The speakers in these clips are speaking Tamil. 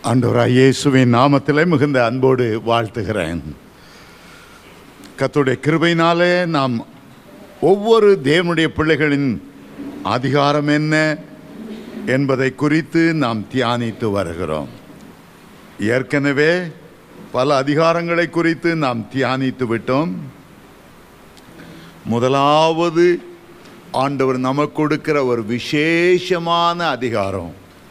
ஆண்டவராய் இயேசுவின் நாமத்திலே மிகுந்த அன்போடு வாழ்த்துகிறேன் கர்த்தருடைய கிருபையினாலே நாம் ஒவ்வொரு தேவனுடைய பிள்ளைகளின் அதிகாரம் என்ன என்பதை குறித்து நாம் தியானித்து வருகிறோம் ஏற்கனவே பல அதிகாரங்களை குறித்து நாம் தியானித்து விட்டோம் முதலாவது ஆண்டவர் நமக்கு கொடுக்கிற ஒரு விசேஷமான அதிகாரம்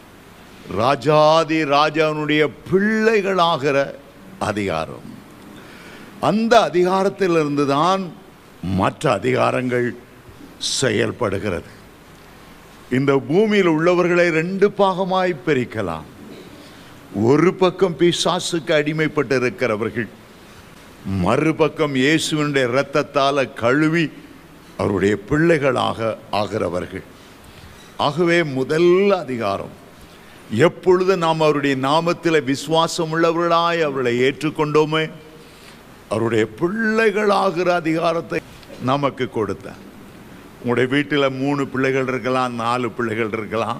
ராஜாதி ராஜாவினுடைய பிள்ளைகளாகிற அதிகாரம் அந்த அதிகாரத்திலிருந்து தான் மற்ற அதிகாரங்கள் செயல்படுகிறது இந்த பூமியில் உள்ளவர்களை ரெண்டு பாகமாய் பிரிக்கலாம் ஒரு பக்கம் பிசாசுக்கு அடிமைப்பட்டு இருக்கிறவர்கள் மறுபக்கம் இயேசுவினுடைய இரத்தத்தால கழுவி அவருடைய பிள்ளைகளாக ஆகிறவர்கள் ஆகவே முதல் அதிகாரம் எப்பொழுது நாம் அவருடைய நாமத்தில் விசுவாசம் உள்ளவர்களாய் அவர்களை ஏற்றுக்கொண்டோமே அவருடைய பிள்ளைகளாகிற அதிகாரத்தை நமக்கு கொடுத்தார் உங்களுடைய வீட்டில் மூணு பிள்ளைகள் இருக்கலாம் நாலு பிள்ளைகள் இருக்கலாம்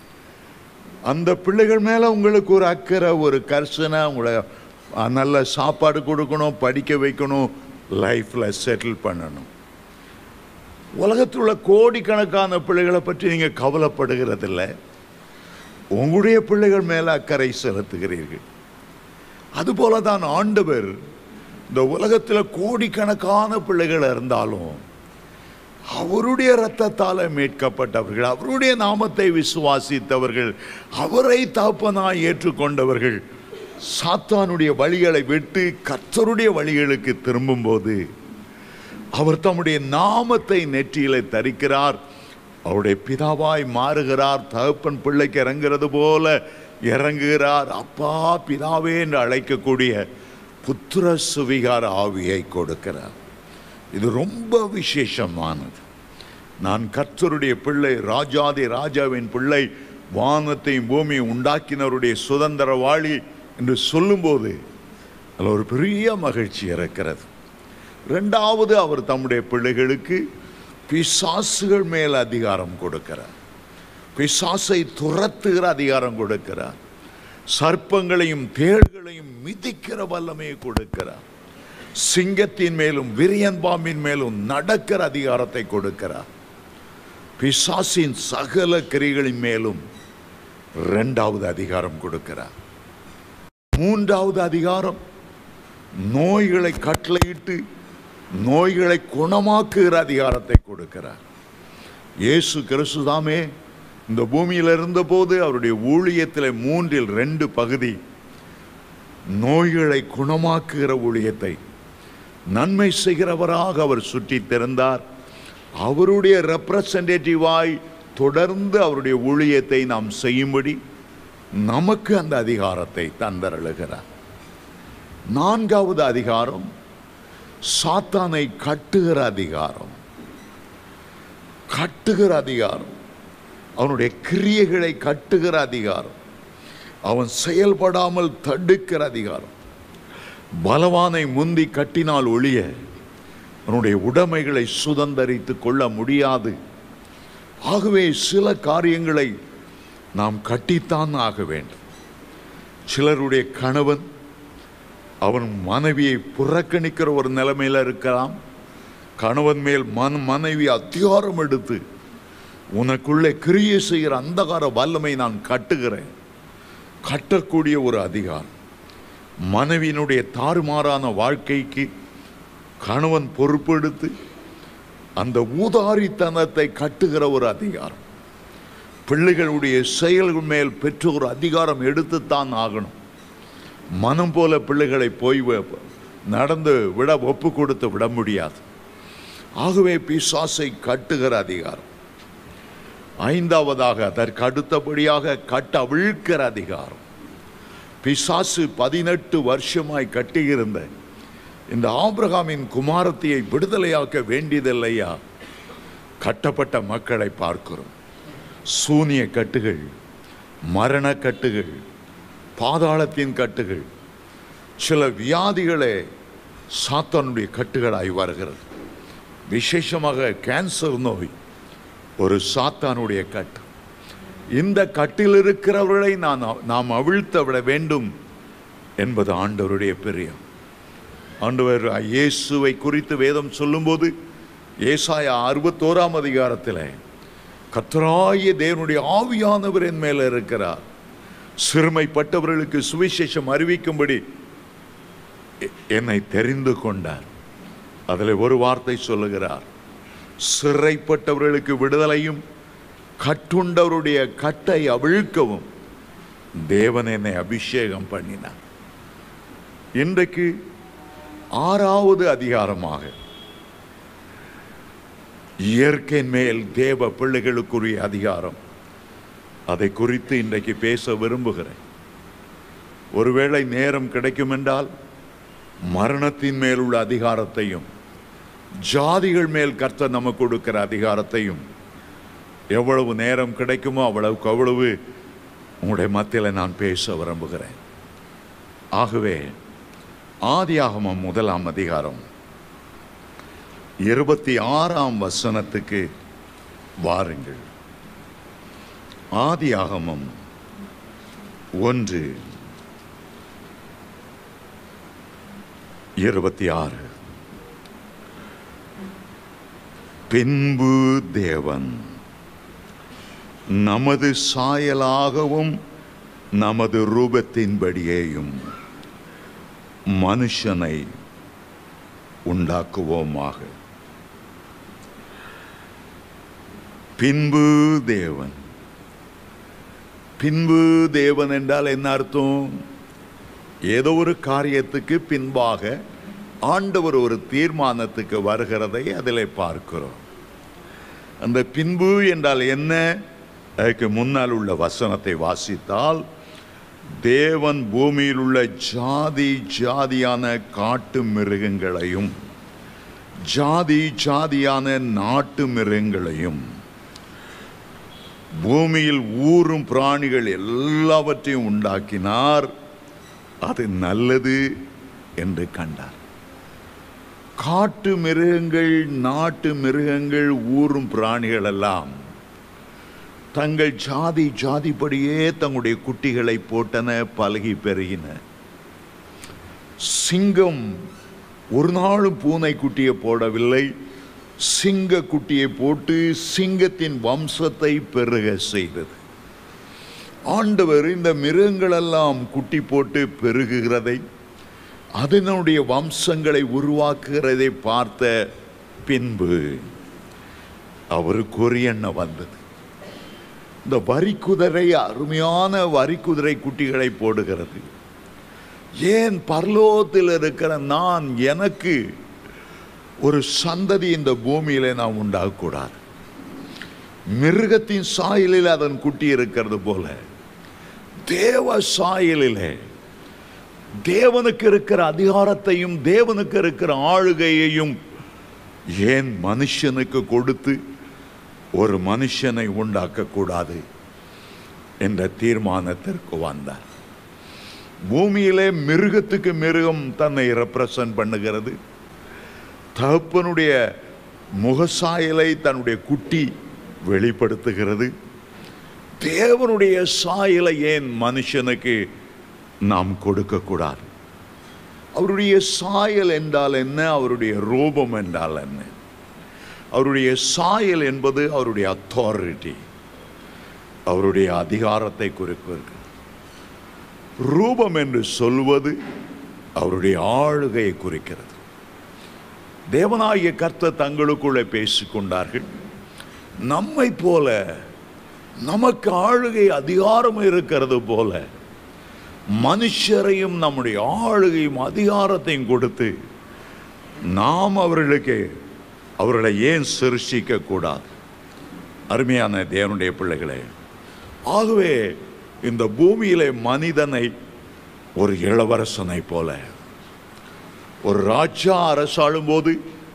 அந்த பிள்ளைகள் மேலே உங்களுக்கு ஒரு அக்கறை ஒரு கர்சனை உங்களை அஹ், நல்ல சாப்பாடு கொடுக்கணும் படிக்க வைக்கணும் லைஃப்பில் செட்டில் பண்ணணும் உலகத்தில் உள்ள கோடிக்கணக்கான பிள்ளைகளை பற்றி நீங்கள் கவலைப்படுகிறதில்ல உங்களுடைய பிள்ளைகள் மேலே அக்கறை செலுத்துகிறீர்கள் அதுபோல தான் ஆண்டவர் இந்த உலகத்தில் கோடிக்கணக்கான பிள்ளைகள் இருந்தாலும் அவருடைய இரத்தத்தால் மீட்கப்பட்டவர்கள் அவருடைய நாமத்தை விசுவாசித்தவர்கள் அவரை தாப்பனாய் ஏற்றுக்கொண்டவர்கள் சாத்தானுடைய வழிகளை விட்டு கர்த்தருடைய வழிகளுக்கு திரும்பும்போது அவர் தம்முடைய நாமத்தை நெற்றியிலே தரிக்கிறார் அவருடைய பிதாவாய் மாறுகிறார் தகப்பன் பிள்ளைக்கு இறங்குறது போல இறங்குகிறார் அப்பா பிதாவே என்று அழைக்கக்கூடிய புத்திர சுவிகார ஆவியை கொடுக்கிறார் இது ரொம்ப விசேஷமானது நான் கர்த்தருடைய பிள்ளை ராஜாதி ராஜாவின் பிள்ளை வானத்தையும் பூமியை உண்டாக்கினவருடைய சுதந்திர வாளி என்று சொல்லும்போது அதில் ஒரு பெரிய மகிழ்ச்சி இருக்கிறது ரெண்டாவது அவர் தம்முடைய பிள்ளைகளுக்கு பிசாசுகள் மேல் அதிகாரம் கொடுக்கிறார் பிசாசை துரத்துகிற அதிகாரம் கொடுக்கிறார் சர்ப்பங்களையும் தேள்களையும் மிதிக்கிற வல்லமையை கொடுக்கிறார் சிங்கத்தின் மேலும் விரியன் பாம்பின் மேலும் நடக்கிற அதிகாரத்தை கொடுக்கிறார் பிசாசின் சகல கிரிகளின் மேலும் இரண்டாவது அதிகாரம் கொடுக்கிறார் மூன்றாவது அதிகாரம் நோய்களை கட்டளையிட்டு நோய்களை குணமாக்குகிற அதிகாரத்தை கொடுக்கிறார் இயேசு கிறிஸ்துதாமே இந்த பூமியில் இருந்தபோது அவருடைய ஊழியத்தில் மூன்றில் ரெண்டு பகுதி நோய்களை குணமாக்குகிற ஊழியத்தை நன்மை செய்கிறவராக அவர் சுற்றித் திறந்தார் அவருடைய ரெப்ரசன்டேட்டிவாய் தொடர்ந்து அவருடைய ஊழியத்தை நாம் செய்யும்படி நமக்கு அந்த அதிகாரத்தை தந்தருளுகிறார் நான்காவது அதிகாரம் சாத்தானை கட்டுகிற அதிகாரம் கட்டுகிற அதிகாரம் அவனுடைய கிரியைகளை கட்டுகிற அதிகாரம் அவன் செயல்படாமல் தடுக்கிற அதிகாரம் பலவானை முந்தி கட்டினால் ஒழிய அவனுடைய உடைமைகளை சுதந்தரித்து கொள்ள முடியாது ஆகவே சில காரியங்களை நாம் கட்டித்தான் ஆக வேண்டும் சிலருடைய கணவன் அவன் மனைவியை புறக்கணிக்கிற ஒரு நிலைமையில் இருக்கலாம் கணவன் மேல் மன் மனைவி அதிகாரம் எடுத்து உனக்குள்ளே கிரியை செய்கிற அந்தகார வல்லமை நான் கட்டுகிறேன் கட்டக்கூடிய ஒரு அதிகாரம் மனைவியினுடைய தாறுமாறான வாழ்க்கைக்கு கணவன் பொறுப்பெடுத்து அந்த ஊதாரித்தனத்தை கட்டுகிற ஒரு அதிகாரம் பிள்ளைகளுடைய செயல்கள் மேல் பெற்ற ஒரு அதிகாரம் எடுத்துத்தான் ஆகணும் மனம் போல பிள்ளைகளை போய் வ- நடந்து விட ஒப்பு கொடுத்து விட முடியாது ஆகவே பிசாசை கட்டுகிற அதிகாரம் ஐந்தாவதாக அதற்கு அடுத்தபடியாக கட்ட அவிழ்க்கிற அதிகாரம் பிசாசு பதினெட்டு வருஷமாய் கட்டியிருந்த இந்த ஆபிரகாமின் குமாரத்தியை விடுதலையாக்க வேண்டியதில்லையா கட்டப்பட்ட மக்களை பார்க்கிறோம் சூனிய கட்டுகள் மரண கட்டுகள் பாதாளத்தின் கட்டுகள் சில வியாதிகளே சாத்தானுடைய கட்டுகளாய் வருகிறது விசேஷமாக கேன்சர் நோய் ஒரு சாத்தானுடைய கட்டு இந்த கட்டில் இருக்கிறவர்களை நான் அவ- நாம் அவிழ்த்து விட வேண்டும் என்பது ஆண்டவருடைய பிரியம் ஆண்டவர் இயேசுவை குறித்து வேதம் சொல்லும்போது ஏசாயா அறுபத்தோராம் அதிகாரத்தில் கத்தராய தேவனுடைய ஆவியானவர் என் மேல இருக்கிறார் சிறுமைப்பட்டவர்களுக்கு சுவிசேஷம் அறிவிக்கும்படி எ- என்னை தெரிந்து கொண்டார் அதில் ஒரு வார்த்தை சொல்லுகிறார் சிறைப்பட்டவர்களுக்கு விடுதலையும் கட்டுண்டவருடைய கட்டை அவிழ்க்கவும் தேவன் என்னை அபிஷேகம் பண்ணினார் இன்றைக்கு ஆறாவது அதிகாரமாக இயற்கையின் மேல் தேவ பிள்ளைகளுக்குரிய அதிகாரம் அதை குறித்து இன்றைக்கு பேச விரும்புகிறேன் ஒருவேளை நேரம் கிடைக்கும் என்றால் மரணத்தின் மேல் உள்ள அதிகாரத்தையும் ஜாதிகள் மேல் கர்த்தர் நமக்கு கொடுக்கிற அதிகாரத்தையும் எவ்வளவு நேரம் கிடைக்குமோ அவ்வளவுக்கு அவ்வளவு உங்களுடைய மத்தியில் நான் பேச விரும்புகிறேன் ஆகவே ஆதியாகமம் முதலாம் அதிகாரம் இருபத்தி ஆறாம் வசனத்துக்கு வாருங்கள் ஆதியாகமம் ஒன்று இருபத்தி ஆறு பின்பு தேவன் நமது சாயலாகவும் நமது ரூபத்தின்படியேயும் மனுஷனை உண்டாக்குவோமாக பின்பு தேவன் பின்பு தேவன் என்றால் என்ன அர்த்தம் ஏதோ ஒரு காரியத்துக்கு பின்பாக ஆண்டவர் ஒரு தீர்மானத்துக்கு வருகிறதை அதில் பார்க்கிறோம் அந்த பின்பு என்றால் என்ன அதுக்கு முன்னால் உள்ள வசனத்தை வாசித்தால் தேவன் பூமியில் உள்ள ஜாதி ஜாதியான காட்டு மிருகங்களையும் ஜாதி ஜாதியான நாட்டு மிருகங்களையும் பூமியில் ஊறும் பிராணிகள் எல்லாவற்றையும் உண்டாக்கினார் அது நல்லது என்று கண்டார் காட்டு மிருகங்கள் நாட்டு மிருகங்கள் ஊறும் பிராணிகள் எல்லாம் தங்கள் ஜாதி ஜாதிப்படியே தங்களுடைய குட்டிகளை போட்டன பழகி பெருகின சிங்கம் ஒரு நாளும் பூனை குட்டியை போடவில்லை சிங்க குட்டியை போட்டு சிங்கத்தின் வம்சத்தை பெருக செய்தது ஆண்டவர் இந்த மிருகங்களெல்லாம் குட்டி போட்டு பெருகுகிறதை அதனுடைய வம்சங்களை உருவாக்குகிறதை பார்த்த பின்பு அவருக்கு ஒரு எண்ணம் வந்தது இந்த வரிக்குதிரை அருமையான வரிக்குதிரை குட்டிகளை போடுகிறது ஏன் பரலோகத்தில் இருக்கிற நான் எனக்கு ஒரு சந்ததி இந்த பூமியில நான் உண்டாகக்கூடாது மிருகத்தின் சாயலில் அதன் குட்டி இருக்கிறது போல தேவ சாயலிலே தேவனுக்கு இருக்கிற அதிகாரத்தையும் தேவனுக்கு இருக்கிற ஆளுகையையும் ஏன் மனுஷனுக்கு கொடுத்து ஒரு மனுஷனை உண்டாக்கக்கூடாது என்ற தீர்மானத்திற்கு வந்தார் பூமியிலே மிருகத்துக்கு மிருகம் தன்னை ரெப்ரசன்ட் பண்ணுகிறது தகப்பனுடைய முகசாயலை தன்னுடைய குட்டி வெளிப்படுத்துகிறது தேவனுடைய சாயலை ஏன் மனுஷனுக்கு நாம் கொடுக்கக்கூடாது அவருடைய சாயல் என்றால் என்ன அவருடைய ரூபம் என்றால் என்ன அவருடைய சாயல் என்பது அவருடைய அத்தாரிட்டி அவருடைய அதிகாரத்தை குறிக்கிறது ரூபம் என்று சொல்வது அவருடைய ஆளுகையை குறிக்கிறது தேவனாகிய கர்த்தர் தங்களுக்குள்ளே பேசிக்கொண்டார்கள் நம்மை போல நமக்கு ஆளுகை அதிகாரம் இருக்கிறது போல மனுஷரையும் நம்முடைய ஆளுகையும் அதிகாரத்தையும் கொடுத்து நாம் அவர்களுக்கு அவர்களை ஏன் சிருஷிக்க கூடாது அருமையான தேவனுடைய பிள்ளைகளே ஆகவே இந்த பூமியிலே மனிதனை ஒரு இளவரசனை போல ஒரு ராஜா அரசாளும் போது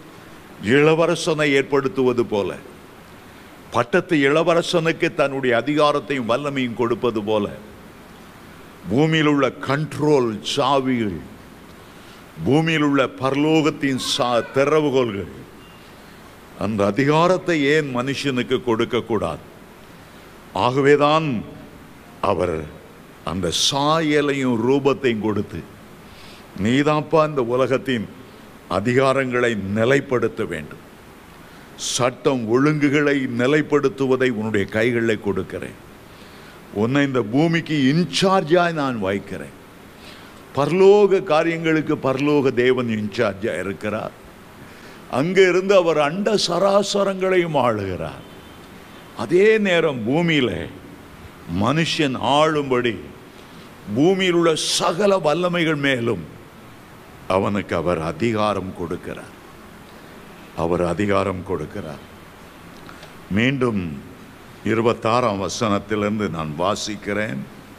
இளவரசனை ஏற்படுத்துவது போல பட்டத்து இளவரசனுக்கு தன்னுடைய அதிகாரத்தையும் வல்லமையும் கொடுப்பது போல பூமியில் உள்ள கண்ட்ரோல் சாவிகள் பூமியில் உள்ள பரலோகத்தின் சா திறவுகோல்கள் அந்த அதிகாரத்தை ஏன் மனுஷனுக்கு கொடுக்க கூடாது ஆகவேதான் அவர் அந்த சாயலையும் ரூபத்தையும் கொடுத்து நீதாப்பா இந்த உலகத்தின் அதிகாரங்களை நிலைப்படுத்த வேண்டும் சட்டம் ஒழுங்குகளை நிலைப்படுத்துவதை உன்னுடைய கைகளில் கொடுக்கிறேன் உன்னை இந்த பூமிக்கு இன்சார்ஜாய் நான் வைக்கிறேன் பரலோக காரியங்களுக்கு பரலோக தேவன் இன்சார்ஜா இருக்கிறார் அங்க இருந்து அவர் அண்ட சராசரங்களையும் ஆளுகிறார் அதே நேரம் பூமியில மனுஷன் ஆளும்படி பூமியில் உள்ள சகல வல்லமைகள் மேலும் அவனுக்கு அவர் அதிகாரம் கொடுக்கிறார் அவர் அதிகாரம் கொடுக்கிறார் மீண்டும் இருபத்தாறாம் வசனத்திலிருந்து நான் வாசிக்கிறேன்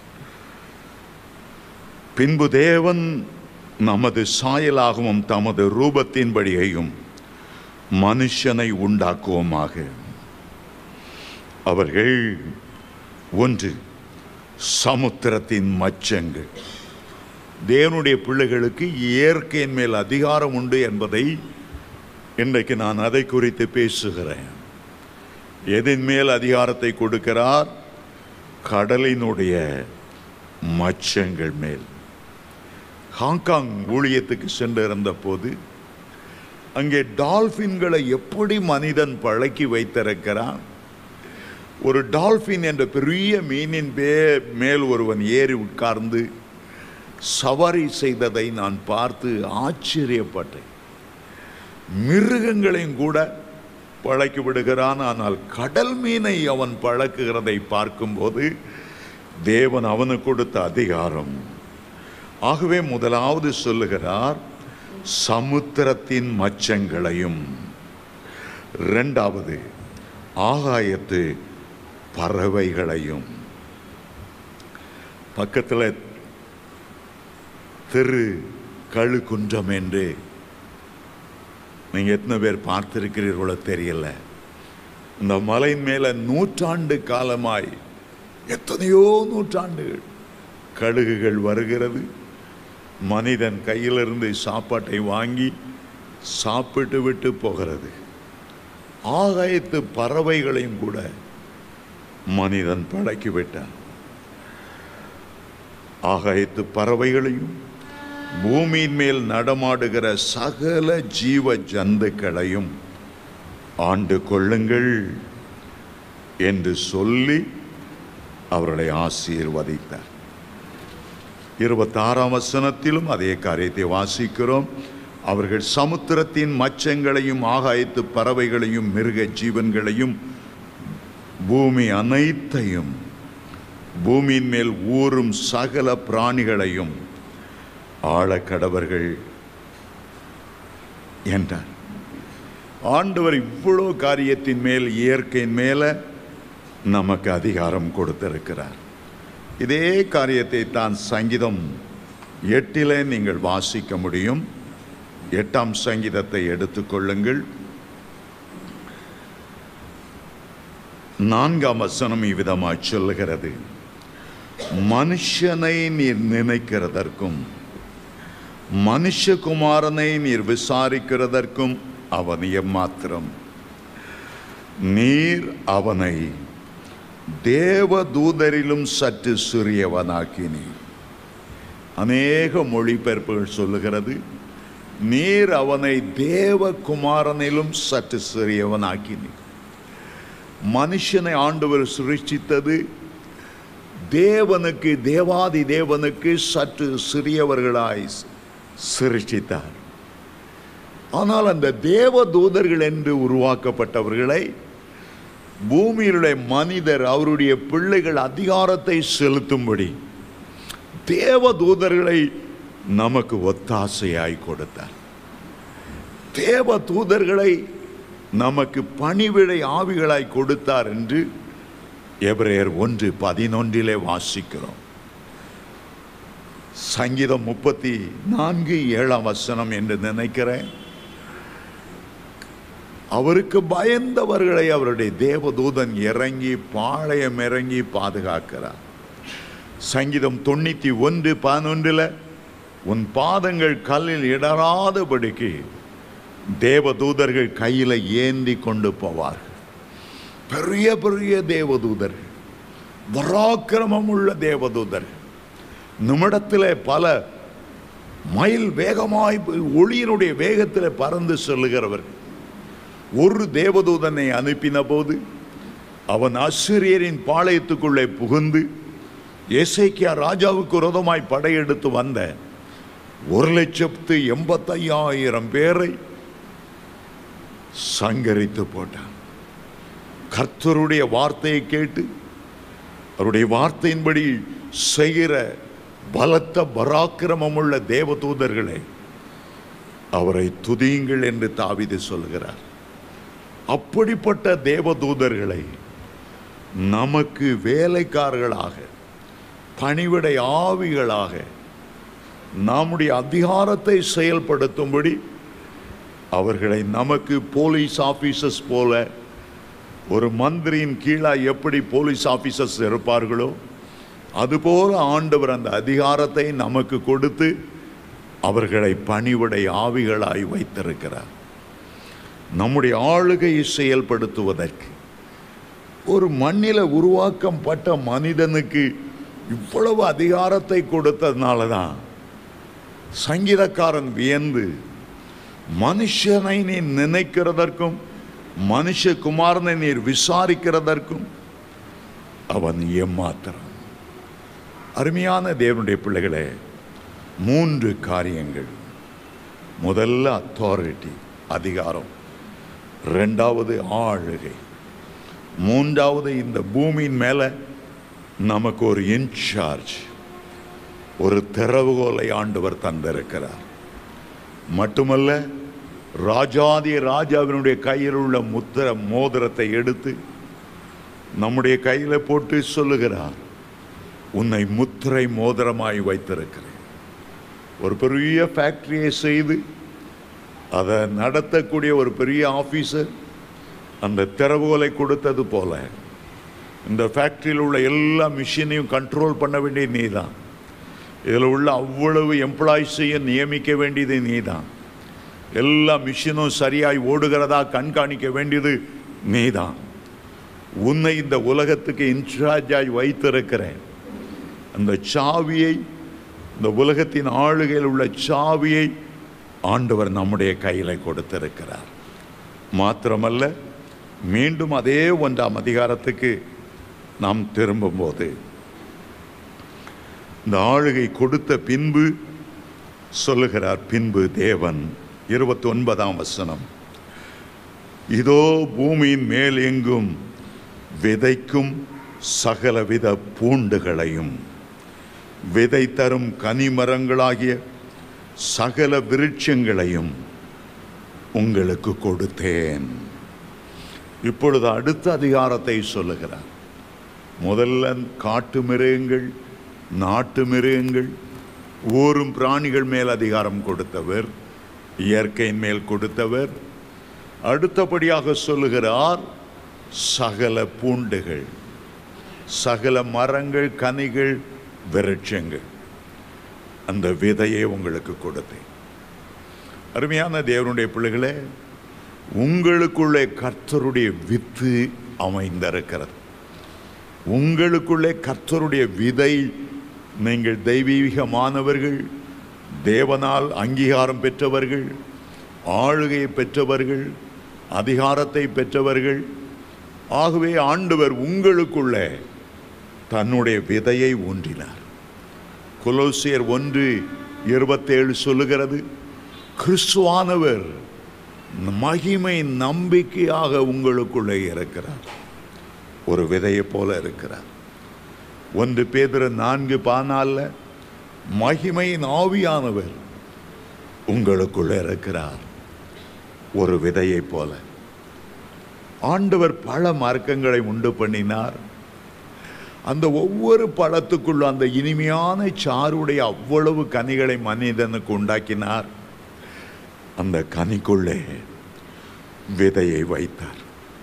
பின்பு தேவன் நமது சாயலாகவும் தமது ரூபத்தின்படியையும் மனுஷனை உண்டாக்குவோமாக அவர்கள் ஒன்று சமுத்திரத்தின் மச்சங்கள் தேவனுடைய பிள்ளைகளுக்கு இயற்கையின் மேல் அதிகாரம் உண்டு என்பதை இன்றைக்கு நான் அதை குறித்து பேசுகிறேன் எதின் மேல் அதிகாரத்தை கொடுக்கிறார் கடலினுடைய மச்சங்கள் மேல் ஹாங்காங் ஊழியத்துக்கு சென்று இருந்த போது அங்கே டால்பின்களை எப்படி மனிதன் பழக்கி வைத்திருக்கிறான் ஒரு டால்பின் என்ற பெரிய மீனின் பே மேல் ஒருவன் ஏறி உட்கார்ந்து சவாரி செய்ததை நான் பார்த்து ஆச்சரியப்பட்டேன் மிருகங்களையும் கூட பழக்கி விடுகிறான் ஆனால் கடல் மீனை அவன் பழக்குகிறதை பார்க்கும்போது தேவன் அவனுக்கு கொடுத்த அதிகாரம் ஆகவே முதலாவது சொல்லுகிறார் சமுத்திரத்தின் மச்சங்களையும் இரண்டாவது ஆகாயத்து பறவைகளையும் பக்கத்தில் திரு கழுகுன்றம் என்று நீங்க எத்தனை பேர் பார்த்திருக்கிறீர்களோ தெரியல இந்த மலையின் மேல நூற்றாண்டு காலமாய் எத்தனையோ நூற்றாண்டுகள் கழுகுகள் வருகிறது மனிதன் கையிலிருந்து சாப்பாட்டை வாங்கி சாப்பிட்டு விட்டு போகிறது ஆகாயத்து பறவைகளையும் கூட மனிதன் பழக்கி விட்டான் ஆகாயத்து பறவைகளையும் பூமியின் மேல் நடமாடுகிற சகல ஜீவ ஜந்துக்களையும் ஆண்டு கொள்ளுங்கள் என்று சொல்லி அவர்களை ஆசீர்வதித்தார் இருபத்தாறாம் வசனத்திலும் அதே காரியத்தை வாசிக்கிறோம் அவர்கள் சமுத்திரத்தின் மச்சங்களையும் ஆகாயத்து பறவைகளையும் மிருக ஜீவன்களையும் பூமி அனைத்தையும் பூமியின் மேல் ஊறும் சகல பிராணிகளையும் ஆழக்கடவர்கள் என்றார் ஆண்டவர் இவ்வளோ காரியத்தின் மேல் இயற்கையின் மேல நமக்கு அதிகாரம் கொடுத்திருக்கிறார் இதே காரியத்தை தான் சங்கீதம் எட்டிலே நீங்கள் வாசிக்க முடியும் எட்டாம் சங்கீதத்தை எடுத்துக்கொள்ளுங்கள் நான்காம் வசனம் இவ்விதமாய் சொல்லுகிறது மனுஷனை நீர் நினைக்கிறதற்கும் மனுஷகுமாரனை நீர் விசாரிக்கிறதற்கும் அவன் எம்மாத்திரம் நீர் அவனை தேவ தூதரிலும் சற்று சிறியவனாக்கினீர் அநேக மொழிபெயர்ப்புகள் சொல்லுகிறது நீர் அவனை தேவ குமாரனிலும் சற்று சிறியவனாக்கினீர் மனுஷனை ஆண்டவர் சிருஷ்டித்தது தேவனுக்கு தேவாதி தேவனுக்கு சற்று சிறியவர்களாய் சிருஷ்டித்தார் ஆனால் அந்த தேவ தூதர்கள் என்று உருவாக்கப்பட்டவர்களை பூமியிலுடைய மனிதர் அவருடைய பிள்ளைகள் அதிகாரத்தை செலுத்தும்படி தேவ தூதர்களை நமக்கு ஒத்தாசையாய் கொடுத்தார் தேவ தூதர்களை நமக்கு பணிவிடை ஆவிகளாய் கொடுத்தார் என்று எபிரேயர் ஒன்று பதினொன்றிலே வாசிக்கிறோம் சங்கீதம் முப்பத்தி நான்கு ஏழாம் வசனம் என்று நினைக்கிறேன் அவருக்கு பயந்தவர்களை அவருடைய தேவதூதன் இறங்கி பாளையம் இறங்கி பாதுகாக்கிறார் சங்கீதம் தொண்ணூத்தி ஒன்று பதினொன்றில் உன் பாதங்கள் கல்லில் இடராதபடிக்கு தேவதூதர்கள் கையில ஏந்தி கொண்டு போவார்கள் பெரிய பெரிய தேவதூதர்கள் பராக்கிரமம் உள்ள தேவதூதர் நம்மிடத்தில் பல மைல் வேகமாய் ஒளியினுடைய வேகத்தில் பறந்து செல்லுகிறவர்கள் ஒரு தேவதூதனை அனுப்பின போது அவன் ஆசிரியரின் பாளையத்துக்குள்ளே புகுந்து எசேக்கியா ராஜாவுக்கு விரோதமாய் படையெடுத்து வந்த ஒரு லட்சத்து எண்பத்தையாயிரம் பேரை சங்கரித்து போட்டான் கர்த்தருடைய வார்த்தையை கேட்டு அவருடைய வார்த்தையின்படி செய்கிற பலத்த பராக்கிரமமுள்ள தேவதூதர்களே அவரை துதியுங்கள் என்று தாவிது சொல்கிறார் அப்படிப்பட்ட தேவதூதர்களை நமக்கு வேலைக்காரர்களாக பணிவிடை ஆவிகளாக நம்முடைய அதிகாரத்தை செயல்படுத்தும்படி அவர்களை நமக்கு போலீஸ் ஆபீசர்ஸ் போல ஒரு மந்திரியின் கீழாக எப்படி போலீஸ் ஆபீசர்ஸ் இருப்பார்களோ அதுபோல ஆண்டவர் அந்த அதிகாரத்தை நமக்கு கொடுத்து அவர்களை பணிவிடை ஆவிகளாய் வைத்திருக்கிறார் நம்முடைய ஆளுகையை செயல்படுத்துவதற்கு ஒரு மண்ணில உருவாக்கம் பட்ட மனிதனுக்கு இவ்வளவு அதிகாரத்தை கொடுத்ததுனால தான் சங்கீதக்காரன் வியந்து மனுஷனை நீ நினைக்கிறதற்கும் மனுஷகுமாரனை நீர் விசாரிக்கிறதற்கும் அவன் ஏமாத்திரம் அருமையான தேவனுடைய பிள்ளைகளே மூன்று காரியங்கள் முதல்ல அத்தாரிட்டி அதிகாரம் ரெண்டாவது ஆளுகை மூன்றாவது இந்த பூமியின் மேலே நமக்கு ஒரு இன்சார்ஜ் ஒரு திறவுகோலை ஆண்டவர் தந்திருக்கிறார் மட்டுமல்ல ராஜாதி ராஜாவினுடைய கையில் உள்ள முத்திர மோதிரத்தை எடுத்து நம்முடைய கையில் போட்டு சொல்லுகிறார் உன்னை முத்திரை மோதிரமாய் வைத்திருக்கிறேன் ஒரு பெரிய ஃபேக்டரியை செய்து அதை நடத்தக்கூடிய ஒரு பெரிய ஆஃபீஸர் அந்த திறவுகோலை கொடுத்தது போல இந்த ஃபேக்டரியில் உள்ள எல்லா மிஷினையும் கண்ட்ரோல் பண்ண வேண்டியது நீ தான் இதில் உள்ள அவ்வளவு எம்ப்ளாயிஸையும் நியமிக்க வேண்டியது நீ தான் எல்லா மிஷினும் சரியாய் ஓடுகிறதா கண்காணிக்க வேண்டியது நீ தான் உன்னை இந்த உலகத்துக்கு இன்சார்ஜாய் வைத்திருக்கிறேன் அந்த சாவியை இந்த உலகத்தின் ஆளுகையில் உள்ள சாவியை ஆண்டவர் நம்முடைய கையில் கொடுத்திருக்கிறார் மாத்திரமல்ல மீண்டும் அதே ஒன்றாம் அதிகாரத்துக்கு நாம் திரும்பும்போது இந்த ஆளுகை கொடுத்த பின்பு சொல்லுகிறார் பின்பு தேவன் இருபத்தி ஒன்பதாம் வசனம் இதோ பூமியின் மேல் எங்கும் விதைக்கும் சகலவித பூண்டுகளையும் விதை தரும் கனிமரங்களாகிய சகல விருட்சங்களையும் உங்களுக்கு கொடுத்தேன் இப்பொழுது அடுத்த அதிகாரத்தை சொல்லுகிறார் முதல்ல காட்டு மிருகங்கள் நாட்டு மிருகங்கள் ஊரும் பிராணிகள் மேல் அதிகாரம் கொடுத்தவர் இயற்கையின் மேல் கொடுத்தவர் அடுத்தபடியாக சொல்லுகிறார் சகல பூண்டுகள் சகல மரங்கள் கனிகள் விருட்சங்கள் அந்த விதையை உங்களுக்கு கொடுத்தேன் அருமையான தேவனுடைய பிள்ளைகளே உங்களுக்குள்ளே கர்த்தருடைய வித்து அமைந்திருக்கிறது உங்களுக்குள்ளே கர்த்தருடைய விதை நீங்கள் தெய்வீகமானவர்கள் தேவனால் அங்கீகாரம் பெற்றவர்கள் ஆளுகையை பெற்றவர்கள் அதிகாரத்தை பெற்றவர்கள் ஆகவே ஆண்டவர் உங்களுக்குள்ளே தன்னுடைய விதையை ஊன்றினார் கொலோசியர் ஒன்று இருபத்தேழு சொல்லுகிறது கிறிஸ்துவானவர் மகிமை நம்பிக்கையாக உங்களுக்குள்ளே இருக்கிறார் ஒரு விதையை போல இருக்கிறார் ஒன்று பேதர் நான்கு பானால மகிமையின் ஆவியானவர் உங்களுக்குள்ளே இருக்கிறார் ஒரு விதையை போல ஆண்டவர் பல மார்க்கங்களை உண்டு பண்ணினார் அந்த ஒவ்வொரு பழத்துக்குள்ள அந்த இனிமையான சாருடைய அவ்வளவு கனிகளை மனிதனுக்கு உண்டாக்கினார் அந்த கனிக்குள்ளே விதையை வைத்தார்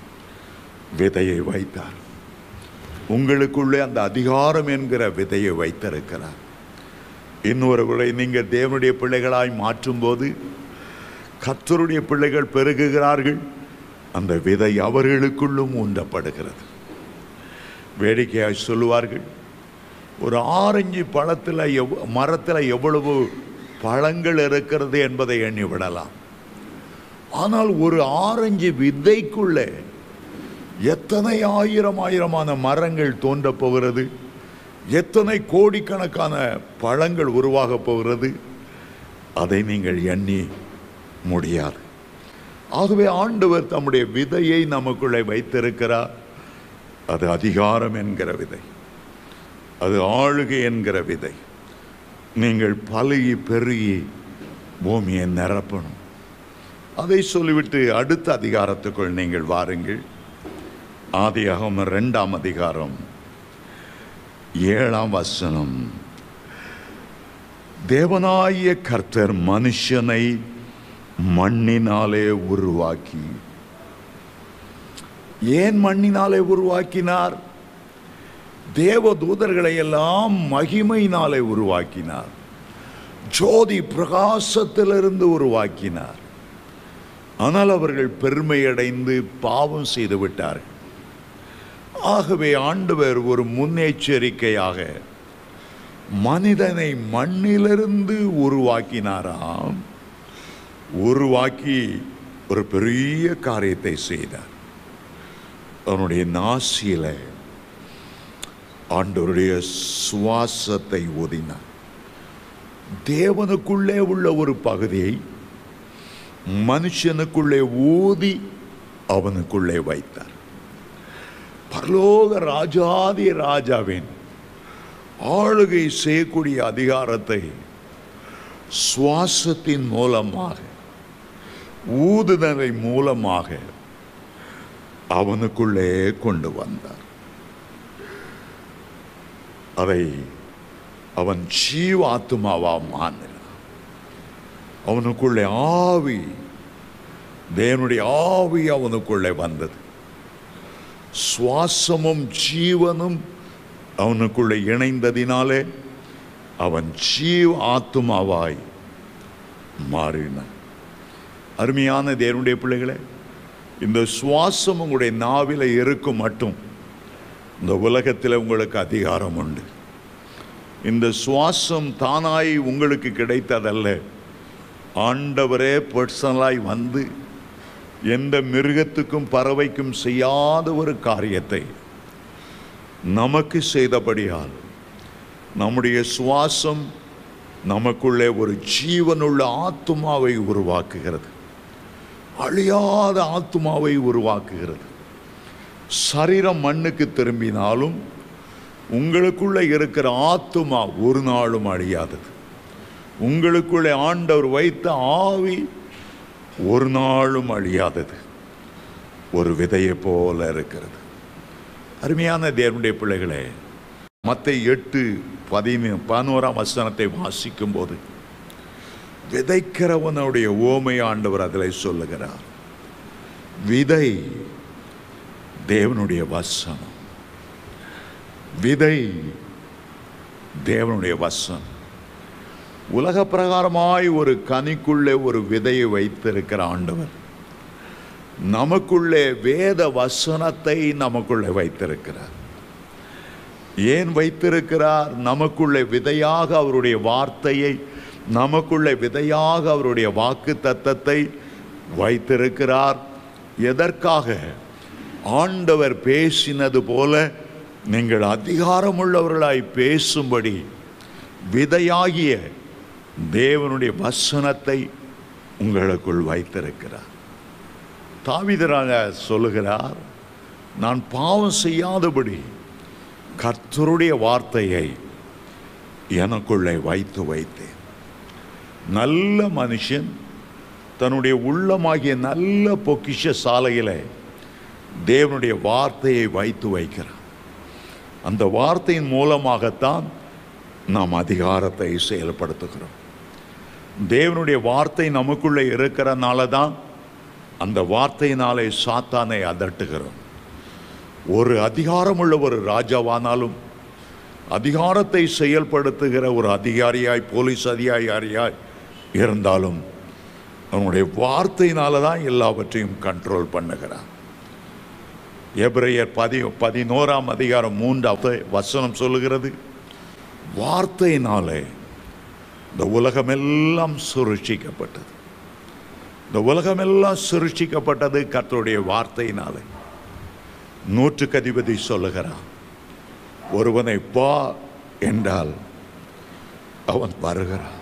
விதையை வைத்தார் உங்களுக்குள்ளே அந்த அதிகாரம் என்கிற விதையை வைத்திருக்கிறார் இன்னொரு முறை நீங்கள் தேவனுடைய பிள்ளைகளாய் மாற்றும்போது கர்த்தருடைய பிள்ளைகள் பெருகுகிறார்கள் அந்த விதை அவர்களுக்குள்ளும் ஊன்றப்படுகிறது வேடிக்கையாய் சொல்லுவார்கள் ஒரு ஆரஞ்சு பழத்தில் எவ் மரத்தில் எவ்வளவு பழங்கள் இருக்கிறது என்பதை எண்ணி விடலாம் ஆனால் ஒரு ஆரஞ்சு விதைக்குள்ளே எத்தனை ஆயிரம் ஆயிரமான மரங்கள் தோன்றப் போகிறது எத்தனை கோடிக்கணக்கான பழங்கள் உருவாகப் போகிறது அதை நீங்கள் எண்ணி முடியாது ஆகவே ஆண்டவர் தம்முடைய விதையை நமக்குள்ளே வைத்திருக்கிறார் அது அதிகாரம் என்கிற விதை அது ஆளுகை என்கிற விதை நீங்கள் பலுகி பெருகி பூமியை நிரப்பணும் அதை சொல்லிவிட்டு அடுத்த அதிகாரத்துக்குள் நீங்கள் வாருங்கள் ஆதியாகமம் ரெண்டாம் அதிகாரம் ஏழாம் வசனம் தேவனாய கர்த்தர் மனுஷனை மண்ணினாலே உருவாக்கி ஏன் மண்ணினாலே உருவாக்கினார் தேவ தூதர்களை எல்லாம் மகிமையினாலே உருவாக்கினார் ஜோதி பிரகாசத்திலிருந்து உருவாக்கினார் ஆனால் அவர்கள் பெருமையடைந்து பாவம் செய்து விட்டார்கள் ஆகவே ஆண்டவர் ஒரு முன்னெச்சரிக்கையாக மனிதனை மண்ணிலிருந்து உருவாக்கினாராம் உருவாக்கி ஒரு பெரிய காரியத்தை செய்தார் அவனுடைய நாசியில ஆண்டவருடைய சுவாசத்தை ஊதினார் தேவனுக்குள்ளே உள்ள ஒரு பகுதியை மனுஷனுக்குள்ளே ஊதி அவனுக்குள்ளே வைத்தார் பரலோக ராஜாதி ராஜாவின் ஆளுகை செய்யக்கூடிய அதிகாரத்தை சுவாசத்தின் மூலமாக ஊதுதலை மூலமாக அவனுக்குள்ளே கொண்டு வந்தார் அதை அவன் ஜீவாத்மாவா மாறினான் அவனுக்குள்ளே ஆவி தேவனுடைய ஆவி அவனுக்குள்ளே வந்தது சுவாசமும் ஜீவனும் அவனுக்குள்ளே இணைந்ததினாலே அவன் ஜீவ ஆத்மாவாய் மாறினான் அருமையான தேவனுடைய பிள்ளைகளே இந்த சுவாசம் உங்களுடைய நாவில இருக்கும் மட்டும் இந்த உலகத்தில் உங்களுக்கு அதிகாரம் உண்டு இந்த சுவாசம் தானாய் உங்களுக்கு கிடைத்ததல்ல ஆண்டவரே பர்சனலாய் வந்து எந்த மிருகத்துக்கும் பறவைக்கும் செய்யாத ஒரு காரியத்தை நமக்கு செய்தபடியால் நம்முடைய சுவாசம் நமக்குள்ளே ஒரு ஜீவனுள்ள ஆத்துமாவை உருவாக்குகிறது அழியாத ஆத்துமாவை உருவாக்குகிறது சரீரம் மண்ணுக்கு திரும்பினாலும் உங்களுக்குள்ளே இருக்கிற ஆத்துமா ஒரு நாளும் அழியாதது உங்களுக்குள்ளே ஆண்டவர் வைத்த ஆவி ஒரு நாளும் அழியாதது ஒரு விதையை போல இருக்கிறது அருமையான தேவனுடைய பிள்ளைகளே மத்த எட்டு பதினு பதினோராம் வசனத்தை வாசிக்கும் போது விதைக்கிறவனுடைய ஓமை ஆண்டவர் அதில் சொல்லுகிறார் விதை தேவனுடைய வசனம் விதை தேவனுடைய வசனம் உலக பிரகாரமாய் ஒரு கனிக்குள்ளே ஒரு விதையை வைத்திருக்கிற ஆண்டவர் நமக்குள்ளே வேத வசனத்தை நமக்குள்ளே வைத்திருக்கிறார் ஏன் வைத்திருக்கிறார் நமக்குள்ளே விதையாக அவருடைய வார்த்தையை நமக்குள்ளே விதையாக அவருடைய வாக்கு தத்தத்தை வைத்திருக்கிறார் எதற்காக ஆண்டவர் பேசினது போல நீங்கள் அதிகாரமுள்ளவர்களாய் பேசும்படி விதையாகிய தேவனுடைய வசனத்தை உங்களுக்குள் வைத்திருக்கிறார் தாவிதராக சொல்லுகிறார் நான் பாவம் செய்யாதபடி கர்த்தருடைய வார்த்தையை எனக்குள்ளே வைத்து வைத்தேன் நல்ல மனுஷன் தன்னுடைய உள்ளமாகிய நல்ல பொக்கிஷ சாலையில் தேவனுடைய வார்த்தையை வைத்து வைக்கிறான் அந்த வார்த்தையின் மூலமாகத்தான் நாம் அதிகாரத்தை செயல்படுத்துகிறோம் தேவனுடைய வார்த்தை நமக்குள்ளே இருக்கிறனால தான் அந்த வார்த்தையினாலே சாத்தானை அதட்டுகிறோம் ஒரு அதிகாரமுள்ள ஒரு ராஜாவானாலும் அதிகாரத்தை செயல்படுத்துகிற ஒரு அதிகாரியாய் போலீஸ் அதிகாரியாய் இருந்தாலும் அவனுடைய வார்த்தையினால தான் எல்லாவற்றையும் கண்ட்ரோல் பண்ணுகிறான் எபிரேயர் பதி பதினோராம் அதிகாரம் மூன்றாவது வசனம் சொல்லுகிறது வார்த்தையினாலே இந்த உலகமெல்லாம் சுருட்சிக்கப்பட்டது இந்த உலகமெல்லாம் சுருட்சிக்கப்பட்டது கர்த்தருடைய வார்த்தையினாலே நூற்றுக்கு அதிபதி சொல்லுகிறான் ஒருவனை வா என்றால் அவன் வருகிறான்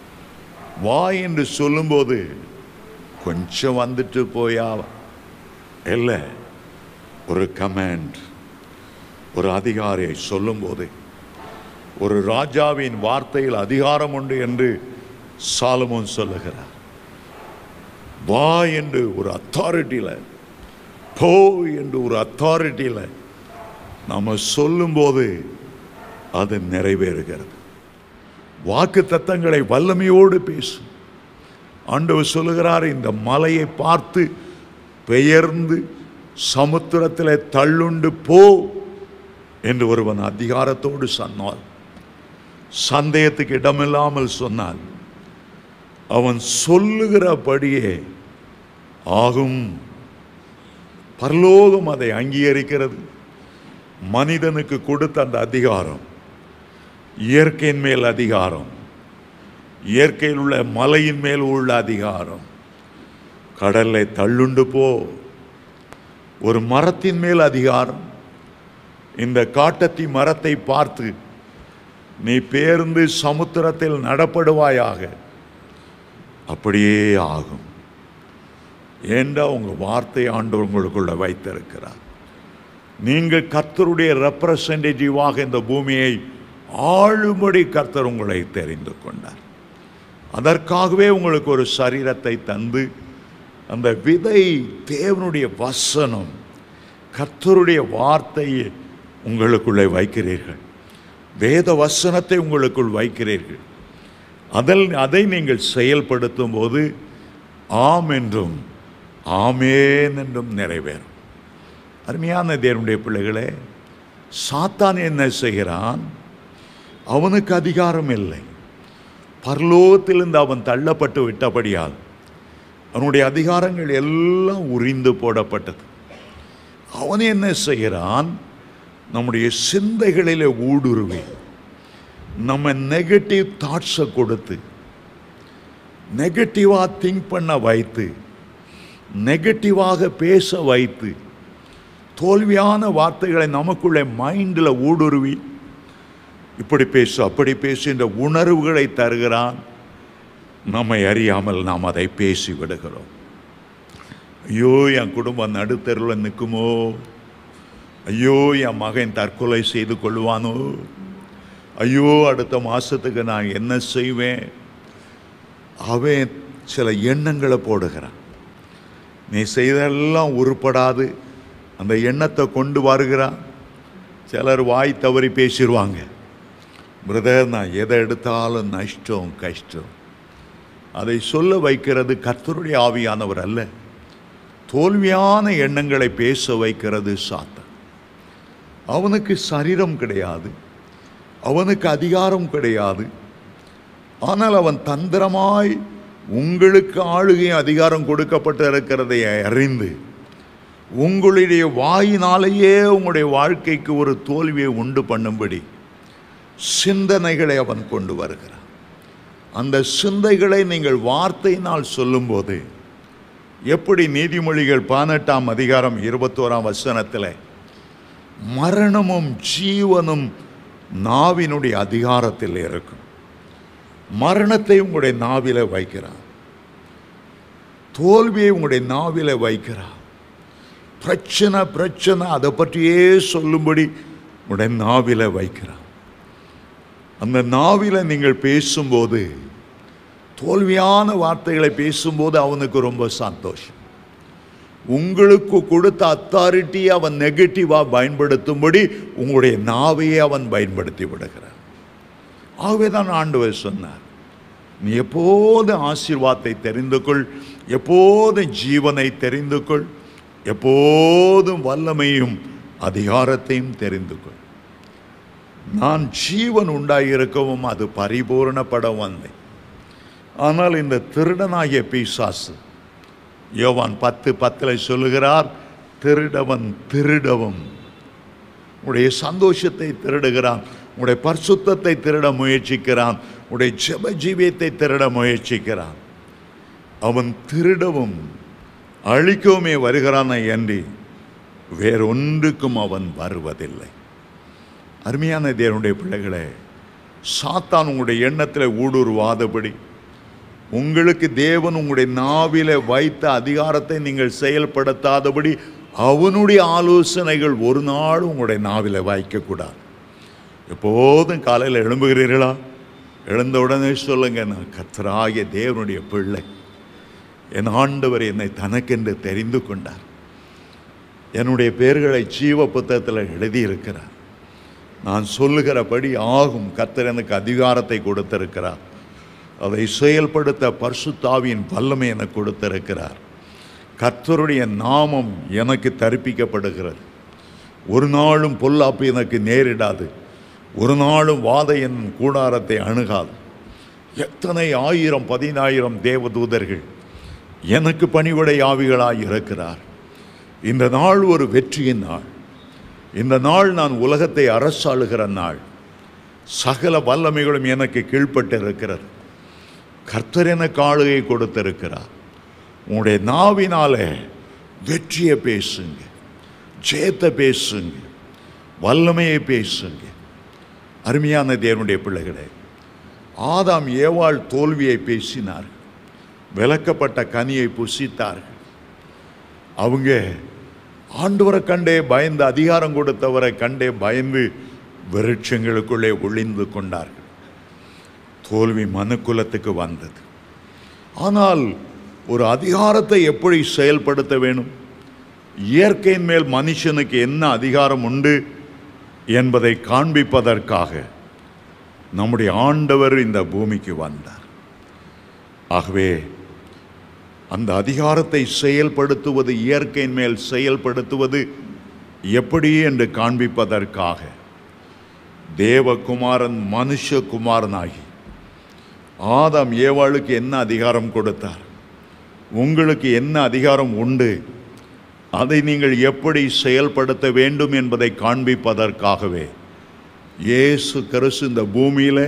வா என்று சொல்லும்போது கொஞ்சம் வந்துட்டு போயா இல்லை ஒரு கமாண்ட் ஒரு அதிகாரியை சொல்லும்போது ஒரு ராஜாவின் வார்த்தையில் அதிகாரம் உண்டு என்று சாலமோன் சொல்லுகிறார் வா என்று ஒரு அத்தாரிட்டியில் போ என்று ஒரு அத்தாரிட்டியில் நம்ம சொல்லும்போது அது நிறைவேறுகிறது வாக்கு தத்தங்களை வல்லமையோடு பேசும் ஆண்டவர் சொல்லுகிறார் இந்த மலையை பார்த்து பெயர்ந்து சமுத்திரத்தில் தள்ளுண்டு போ என்று ஒருவன் அதிகாரத்தோடு சொன்னால் சந்தேகத்துக்கு இடமில்லாமல் சொன்னால் அவன் சொல்லுகிறபடியே ஆகும் பரலோகம் அதை அங்கீகரிக்கிறது மனிதனுக்கு கொடுத்த அந்த அதிகாரம் இயற்கையின் மேல் அதிகாரம் இயற்கையில் உள்ள மலையின் மேல் உள்ள அதிகாரம் கடலை தள்ளுண்டு போ ஒரு மரத்தின் மேல் அதிகாரம் இந்த காட்டத்தி மரத்தை பார்த்து நீ பேர்ந்து சமுத்திரத்தில் நடப்படுவாயாக அப்படியே ஆகும் ஏண்டா உங்க வார்த்தை ஆண்டவர் உங்களுக்குள்ள வைத்திருக்கிறார் நீங்கள் கர்த்தருடைய ரெப்ரசன்டேட்டிவாக இந்த பூமியை ஆளும்படி கர்த்தர் உங்களை தெரிந்து கொண்டார் அதற்காகவே உங்களுக்கு ஒரு சரீரத்தை தந்து அந்த விதை தேவனுடைய வசனம் கர்த்தருடைய வார்த்தையை உங்களுக்குள்ளே வைக்கிறீர்கள் வேத வசனத்தை உங்களுக்குள் வைக்கிறீர்கள் அதில் அதை நீங்கள் செயல்படுத்தும் போது ஆம் என்றும் ஆமேன் என்றும் நிறைவேறும் அருமையான தேவனுடைய பிள்ளைகளே சாத்தான் என்ன செய்கிறான் அவனுக்கு அதிகாரம் இல்லை பரலோகத்திலிருந்து அவன் தள்ளப்பட்டு விட்டபடியால் அவனுடைய அதிகாரங்கள் எல்லாம் உரிந்து போடப்பட்டது அவன் என்ன செய்கிறான் நம்முடைய சிந்தைகளிலே ஊடுருவி நம்ம நெகட்டிவ் தாட்ஸை கொடுத்து நெகட்டிவாக திங்க் பண்ண வைத்து நெகட்டிவாக பேச வைத்து தோல்வியான வார்த்தைகளை நமக்குள்ளே மைண்டில் ஊடுருவி இப்படி பேசு அப்படி பேசு என்ற உணர்வுகளை தருகிறான் நம்மை அறியாமல் நாம் அதை பேசி விடுகிறோம் ஐயோ என் குடும்பம் நடுத்தருவில் நிற்குமோ ஐயோ என் மகன் தற்கொலை செய்து கொள்வானோ ஐயோ அடுத்த மாதத்துக்கு நான் என்ன செய்வேன் அவன் சில எண்ணங்களை போடுகிறான் நீ செய்தெல்லாம் உருப்படாது அந்த எண்ணத்தை கொண்டு வருகிறான் சிலர் வாய் தவறி பேசிடுவாங்க பிரதர் நான் எதை எடுத்தாலும் நஷ்டம் கஷ்டம் அதை சொல்ல வைக்கிறது கர்த்தருடைய ஆவியானவர் அல்ல தோல்வியான எண்ணங்களை பேச வைக்கிறது சாத்தான் அவனுக்கு சரீரம் கிடையாது அவனுக்கு அதிகாரம் கிடையாது ஆனால் அவன் தந்திரமாய் உங்களுக்கு ஆளுகை அதிகாரம் கொடுக்கப்பட்டு இருக்கிறதை அறிந்து உங்களுடைய வாயினாலேயே உங்களுடைய வாழ்க்கைக்கு ஒரு தோல்வியை உண்டு பண்ணும்படி சிந்தனைகளை அவன் கொண்டு வருகிறான் அந்த சிந்தைகளை நீங்கள் வார்த்தையினால் சொல்லும்போது எப்படி நீதிமொழிகள் பதினெட்டாம் அதிகாரம் இருபத்தோராம் வசனத்தில் மரணமும் ஜீவனும் நாவினுடைய அதிகாரத்தில் இருக்கும் மரணத்தை உங்களுடைய நாவில வைக்கிறான் தோல்வியை உங்களுடைய நாவில வைக்கிறான் பிரச்சனை பிரச்சனை அதை பற்றியே சொல்லும்படி உங்களுடைய நாவில வைக்கிறான் அந்த நாவில நீங்கள் பேசும்போது தோல்வியான வார்த்தைகளை பேசும்போது அவனுக்கு ரொம்ப சந்தோஷம் உங்களுக்கு கொடுத்த அத்தாரிட்டி அவன் நெகட்டிவாக பயன்படுத்தும்படி உங்களுடைய நாவையே அவன் பயன்படுத்தி விடுகிறான் ஆகவே தான் ஆண்டவர் சொன்னார் நீ எப்போது ஆசீர்வாதத்தை தெரிந்து கொள் எப்போதும் ஜீவனை தெரிந்து கொள் எப்போதும் வல்லமையும் அதிகாரத்தையும் தெரிந்து கொள் நான் ஜீவன் உண்டாயிருக்கவும் அது பரிபூரணப்பட வந்தேன் ஆனால் இந்த திருடனாகிய பிசாசு யோவான் பத்து பத்தில் சொல்லுகிறார் திருடவன் திருடவும் உடைய சந்தோஷத்தை திருடுகிறான் உடைய பரிசுத்தத்தை திருட முயற்சிக்கிறான் உடைய ஜெப ஜீவியத்தை திருட முயற்சிக்கிறான் அவன் திருடவும் அழிக்கவுமே வருகிறான என்று வேறொன்றுக்கும் அவன் வருவதில்லை அருமையான தேவனுடைய பிள்ளைகளே சாத்தான் உங்களுடைய எண்ணத்தில் ஊடுருவாதபடி உங்களுக்கு தேவன் உங்களுடைய நாவில வைத்த அதிகாரத்தை நீங்கள் செயல்படுத்தாதபடி அவனுடைய ஆலோசனைகள் ஒரு நாள் உங்களுடைய நாவில வைக்கக்கூடாது எப்போதும் காலையில் எழும்புகிறீர்களா எழுந்த உடனே சொல்லுங்க நான் கத்தராகிய தேவனுடைய பிள்ளை என் ஆண்டவர் என்னை தனக்கென்று தெரிந்து கொண்டார் என்னுடைய பெயர்களை ஜீவ புத்தகத்தில் எழுதியிருக்கிறார் நான் சொல்லுகிறபடி ஆகும் கர்த்தர் எனக்கு அதிகாரத்தை கொடுத்திருக்கிறார் அதை செயல்படுத்த பரிசுத்தாவியின் வல்லமை எனக்கு கொடுத்திருக்கிறார் கர்த்தருடைய நாமம் எனக்கு தரிப்பிக்கப்படுகிறது ஒரு நாளும் பொல்லாப்பு எனக்கு நேரிடாது ஒரு நாளும் வாத என் கூடாரத்தை அணுகாது எத்தனை ஆயிரம் பதினாயிரம் தேவதூதர்கள் எனக்கு பணிவிடை ஆவிகளாய் இருக்கிறார் இந்த நாள் ஒரு வெற்றியின் நாள் இந்த நாள் நான் உலகத்தை அரசாளுகிற நாள் சகல வல்லமைகளும் எனக்கு கீழ்ப்பட்டு இருக்கிறது கர்த்தர் எனக்கு ஆளுகை கொடுத்திருக்கிறார் உங்களுடைய நாவினாலே வெற்றியை பேசுங்க ஜெயத்தை பேசுங்க வல்லமையை பேசுங்க அருமையான தேவனுடைய பிள்ளைகளே ஆதாம் ஏவாள் தோல்வியை பேசினார் விளக்கப்பட்ட கனியை புசித்தார்கள் அவங்க ஆண்டவரை கண்டே பயந்து அதிகாரம் கொடுத்தவரை கண்டே பயந்து விருட்சங்களுக்குள்ளே ஒளிந்து கொண்டார்கள் தோல்வி மனுக்குலத்துக்கு வந்தது ஆனால் ஒரு அதிகாரத்தை எப்படி செயல்படுத்த வேணும் இயற்கையின் மேல் மனுஷனுக்கு என்ன அதிகாரம் உண்டு என்பதை காண்பிப்பதற்காக நம்முடைய ஆண்டவர் இந்த பூமிக்கு வந்தார் ஆகவே அந்த அதிகாரத்தை செயல்படுத்துவது இயற்கையின் மேல் செயல்படுத்துவது எப்படி என்று காண்பிப்பதற்காக தேவகுமாரன் மனுஷகுமாரனாகி ஆதாம் ஏவாளுக்கு என்ன அதிகாரம் கொடுத்தார் உங்களுக்கு என்ன அதிகாரம் உண்டு அதை நீங்கள் எப்படி செயல்படுத்த வேண்டும் என்பதை காண்பிப்பதற்காகவே இயேசு கிறிஸ்து இந்த பூமியில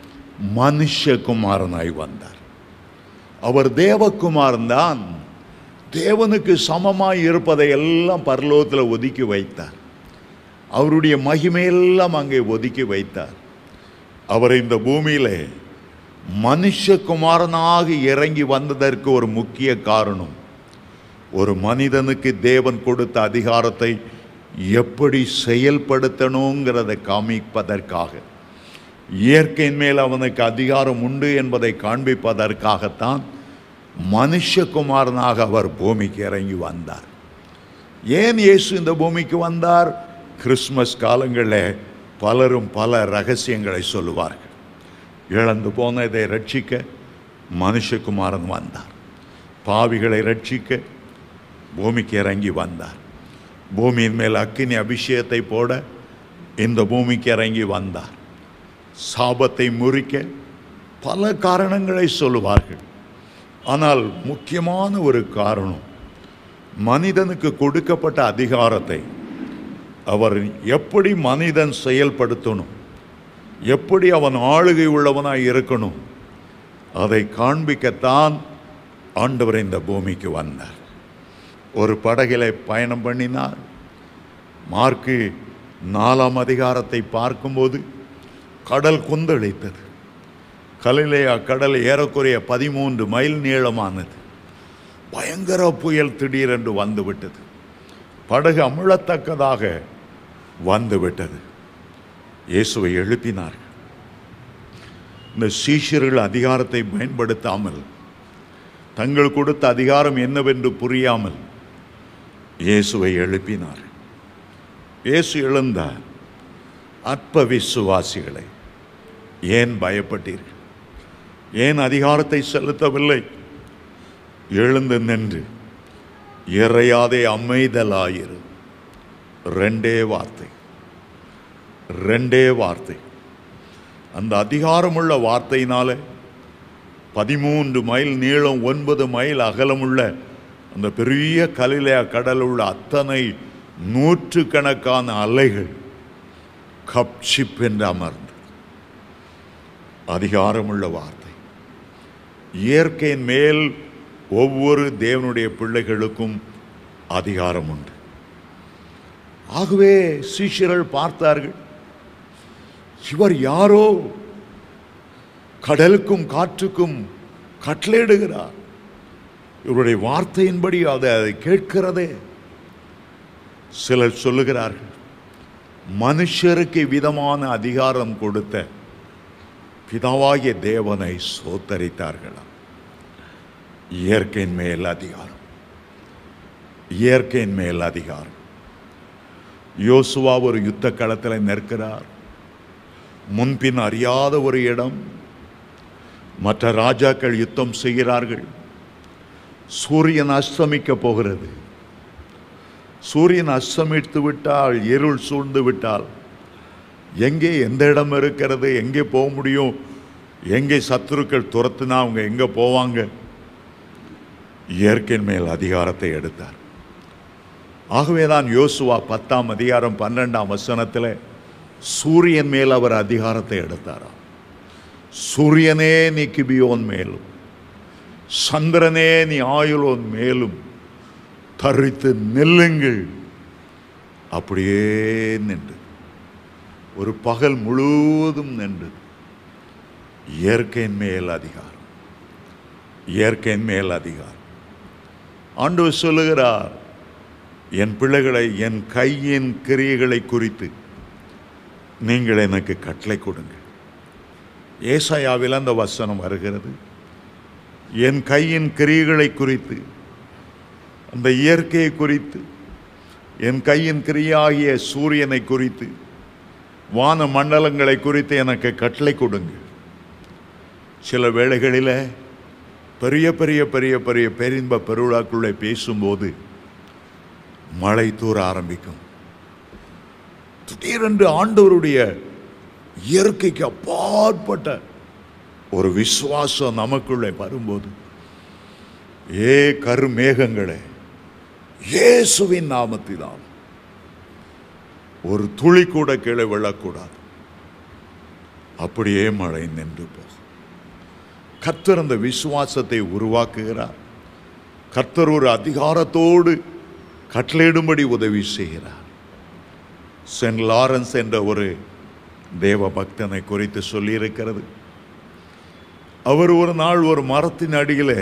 மனுஷகுமாரனாய் வந்தார் அவர் தேவகுமாரன் தான் தேவனுக்கு சமமாய் இருப்பதை எல்லாம் பரலோகத்தில் ஒதுக்கி வைத்தார் அவருடைய மகிமையெல்லாம் அங்கே ஒதுக்கி வைத்தார் அவர் இந்த பூமியிலே மனுஷகுமாரனாக இறங்கி வந்ததற்கு ஒரு முக்கிய காரணம் ஒரு மனிதனுக்கு தேவன் கொடுத்த அதிகாரத்தை எப்படி செயல்படுத்தணுங்கிறதை காமிப்பதற்காக இயற்கையின் மேல் அவனுக்கு அதிகாரம் உண்டு என்பதை காண்பிப்பதற்காகத்தான் மனுஷகுமாரனாக அவர் பூமிக்கு இறங்கி வந்தார் ஏன் இயேசு இந்த பூமிக்கு வந்தார் கிறிஸ்மஸ் காலங்களில் பலரும் பல ரகசியங்களை சொல்லுவார்கள் இழந்து போனதை ரட்சிக்க மனுஷகுமாரன் வந்தார் பாவிகளை ரட்சிக்க பூமிக்கு இறங்கி வந்தார் பூமியின் மேல் அக்கினி அபிஷேகத்தை போட இந்த பூமிக்கு இறங்கி வந்தார் சாபத்தை முறிக்க பல காரணங்களை சொல்லுவார்கள் ஆனால் முக்கியமான ஒரு காரணம் மனிதனுக்கு கொடுக்கப்பட்ட அதிகாரத்தை அவர் எப்படி மனிதன் செயல்படுத்தணும் எப்படி அவன் ஆளுகை உள்ளவனாய் இருக்கணும் அதை காண்பிக்கத்தான் ஆண்டவர் இந்த பூமிக்கு வந்தார் ஒரு படகிலே பயணம் பண்ணினார் மார்க்கு நாலாம் அதிகாரத்தை பார்க்கும்போது கடல் கொந்தளித்தது கலிலேயா கடல் ஏறக்குறைய பதிமூன்று மைல் நீளமானது பயங்கர புயல் திடீரென்று வந்துவிட்டது படகு அமிழத்தக்கதாக வந்துவிட்டது இயேசுவை எழுப்பினார்கள் இந்த சீஷர்கள் அதிகாரத்தை பயன்படுத்தாமல் தங்கள் கொடுத்த அதிகாரம் என்னவென்று புரியாமல் இயேசுவை எழுப்பினார் இயேசு எழுந்தார் அற்ப விசுவாசிகளை ஏன் பயப்பட்டீர்கள் ஏன் அதிகாரத்தை செலுத்தவில்லை எழுந்து நின்று இறையாதே அமைதலாயிரு ரெண்டே வார்த்தை ரெண்டே வார்த்தை அந்த அதிகாரமுள்ள வார்த்தையினால பதிமூன்று மைல் நீளம் ஒன்பது மைல் அகலமுள்ள அந்த பெரிய கலிலேயா கடல் உள்ள அத்தனை நூற்றுக்கணக்கான அலைகள் கப்சிப் என்று அமர்ந்தது அதிகாரமுள்ள வார்த்தை இயற்கையின் மேல் ஒவ்வொரு தேவனுடைய பிள்ளைகளுக்கும் அதிகாரம் உண்டு ஆகவே சீஷர்கள் பார்த்தார்கள் இவர் யாரோ கடலுக்கும் காற்றுக்கும் கட்டளையிடுகிறார் இவருடைய வார்த்தையின்படி அதை அதை கேட்கிறதே சிலர் சொல்லுகிறார்கள் மனுஷருக்கு விதமான அதிகாரம் கொடுத்த பிதாவாகிய தேவனை சோத்தரித்தார்களாம் இயற்கையின் மேல் அதிகாரம் இயற்கையின் மேல் அதிகாரம் யோசுவா ஒரு யுத்த களத்தில் நிற்கிறார் முன்பின் அறியாத ஒரு இடம் மற்ற ராஜாக்கள் யுத்தம் செய்கிறார்கள் சூரியன் அஸ்தமிக்க போகிறது சூரியன் அஸ்தமித்து விட்டால் இருள் சூழ்ந்து விட்டால் எங்கே எந்த இடம் இருக்கிறது எங்கே போக முடியும் எங்கே சத்துருக்கள் துரத்துனா அவங்க எங்கே போவாங்க இயற்கையின் மேல் அதிகாரத்தை எடுத்தார் ஆகவே தான் யோசுவா பத்தாம் அதிகாரம் பன்னெண்டாம் வசனத்தில் சூரியன் மேல் அவர் அதிகாரத்தை எடுத்தாராம் சூரியனே நீ கிபியோன் மேலும் சந்திரனே நீ ஆயுளோன் மேலும் தரித்து நெல்லுங்கள் அப்படியே நின்று ஒரு பகல் முழுவதும் நின்று இயற்கையின் மேல் அதிகாரம் இயற்கையின் மேல் அதிகாரம் ஆண்டவர் சொல்லுகிறார் என் பிள்ளைகளை என் கையின் கிரியைகளை குறித்து நீங்கள் எனக்கு கட்டளை கொடுங்கள் ஏசாயாவில் அந்த வசனம் வருகிறது என் கையின் கிரியைகளை குறித்து அந்த இயற்கையை குறித்து என் கையின் கிரியாகிய சூரியனை குறித்து வான மண்டலங்களை குறித்து எனக்கு கட்டளை கொடுங்க சில வேளைகளில் பெரிய பெரிய பெரிய பெரிய பேரின்ப பெருவிழாக்குள்ளே பேசும்போது மழை தூர ஆரம்பிக்கும் திடீரென்று ஆண்டவருடைய இயற்கைக்கு அப்பாற்பட்ட ஒரு விசுவாசம் நமக்குள்ளே வரும்போது ஏ கருமேகங்களே இயேசுவின் நாமத்தினால் ஒரு துளி கூட கீழே விழக்கூடாது அப்படியே மழை நின்று போகும் கர்த்தர் அந்த விசுவாசத்தை உருவாக்குகிறார் கர்த்தர் ஒரு அதிகாரத்தோடு கட்டளையிடும்படி உதவி செய்கிறார் சென்ட் லாரன்ஸ் என்ற ஒரு தேவ பக்தனை குறித்து சொல்லியிருக்கிறது அவர் ஒரு நாள் ஒரு மரத்தின் அடியில்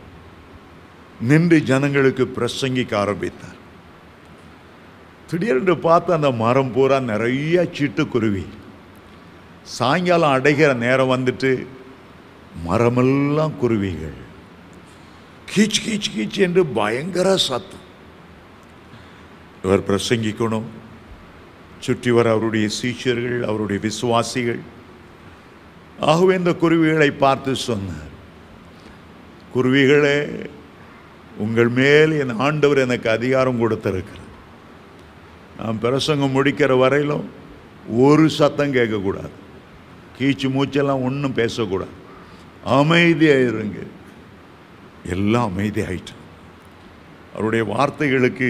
நின்று ஜனங்களுக்கு பிரசங்கிக்க ஆரம்பித்தார் திடீரென்று பார்த்து அந்த மரம் பூரா நிறைய சிட்டுக்குருவி சாயங்காலம் அடைகிற நேரம் வந்துட்டு மரமெல்லாம் குருவிகள் கீச் கீச் கீச் என்று பயங்கர சத்தம் இவர் பிரசங்கிக்கணும் சுற்றி வர அவருடைய சீஷர்கள் அவருடைய விசுவாசிகள் ஆகவே இந்த குருவிகளை பார்த்து சொன்னார் குருவிகளே உங்கள் மேல் என் ஆண்டவர் எனக்கு அதிகாரம் கொடுத்திருக்கிறார் நான் பிரசங்கம் முடிக்கிற வரையிலும் ஒரு சத்தம் கேட்கக்கூடாது கீச்சு மூச்செல்லாம் ஒன்றும் பேசக்கூடாது அமைதியாக இருங்க எல்லாம் அமைதியாயிட்டு அவருடைய வார்த்தைகளுக்கு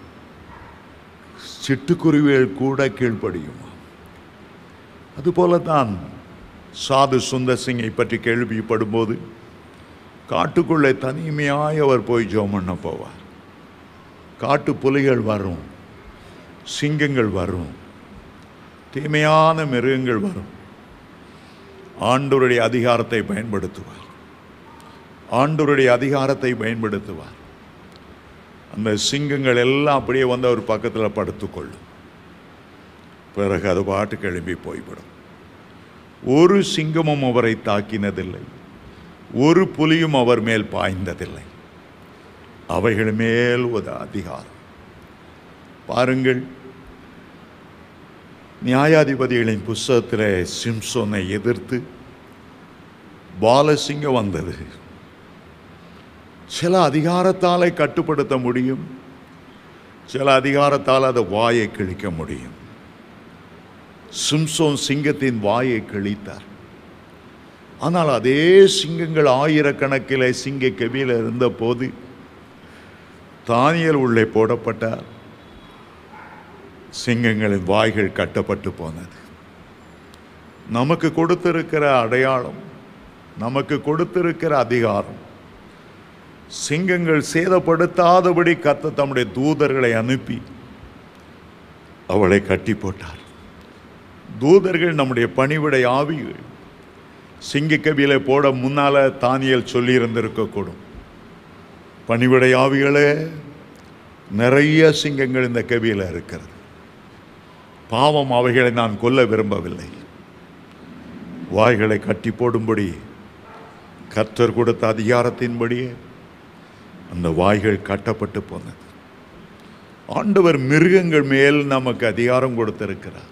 சிட்டுக்குருவிகள் கூட கீழ்ப்படியுமா அதுபோல தான் சாது சுந்தர் சிங்கை பற்றி கேள்விப்படும்போது காட்டுக்குள்ளே தனிமையாய் அவர் போய் ஜோம் பண்ண போவார் காட்டு புலிகள் வரும் சிங்கங்கள் வரும் தீமையான மிருகங்கள் வரும் ஆண்டவருடைய அதிகாரத்தை பயன்படுத்துவார் ஆண்டவருடைய அதிகாரத்தை பயன்படுத்துவார் அந்த சிங்கங்கள் எல்லாம் அப்படியே வந்து அவர் பக்கத்தில் படுத்துக்கொள்ளும் பிறகு அது பாட்டு கிளம்பி போய்விடும் ஒரு சிங்கமும் அவரை தாக்கினதில்லை ஒரு புலியும் அவர் மேல் பாய்ந்ததில்லை அவைகள் மேல் ஒரு அதிகாரம் பாருங்கள் நியாயாதிபதிகளின் புஸ்தகத்தில் சிம்சோனை எதிர்த்து பாலசிங்கம் வந்தது சில அதிகாரத்தாலே கட்டுப்படுத்த முடியும் சில அதிகாரத்தால் அதை வாயை கிழிக்க முடியும் சிம்சோன் சிங்கத்தின் வாயை கிழித்தார் ஆனால் அதே சிங்கங்கள் ஆயிரக்கணக்கில் சிங்க கவியில் இருந்த போது தானியல் உள்ளே போடப்பட்டார் சிங்கங்களின் வாய்கள் கட்டப்பட்டு போனது நமக்கு கொடுத்திருக்கிற அடையாளம் நமக்கு கொடுத்திருக்கிற அதிகாரம் சிங்கங்கள் சேதப்படுத்தாதபடி கத்த தம்முடைய தூதர்களை அனுப்பி அவளை கட்டி போட்டார் தூதர்கள் நம்முடைய பணிவிடை ஆவிகள் சிங்கக்கவியில போட முன்னால தானியல் சொல்லி இருந்திருக்கக்கூடும் பணிவிடை ஆவிகளே நிறைய சிங்கங்கள் இந்த கவியில் இருக்கிறது பாவம் அவைகளை நான் கொல்ல விரும்பவில்லை வாய்களை கட்டி போடும்படி கர்த்தர் கொடுத்த அதிகாரத்தின்படியே அந்த வாய்கள் கட்டப்பட்டு போனது ஆண்டவர் மிருகங்கள் மேல் நமக்கு அதிகாரம் கொடுத்திருக்கிறார்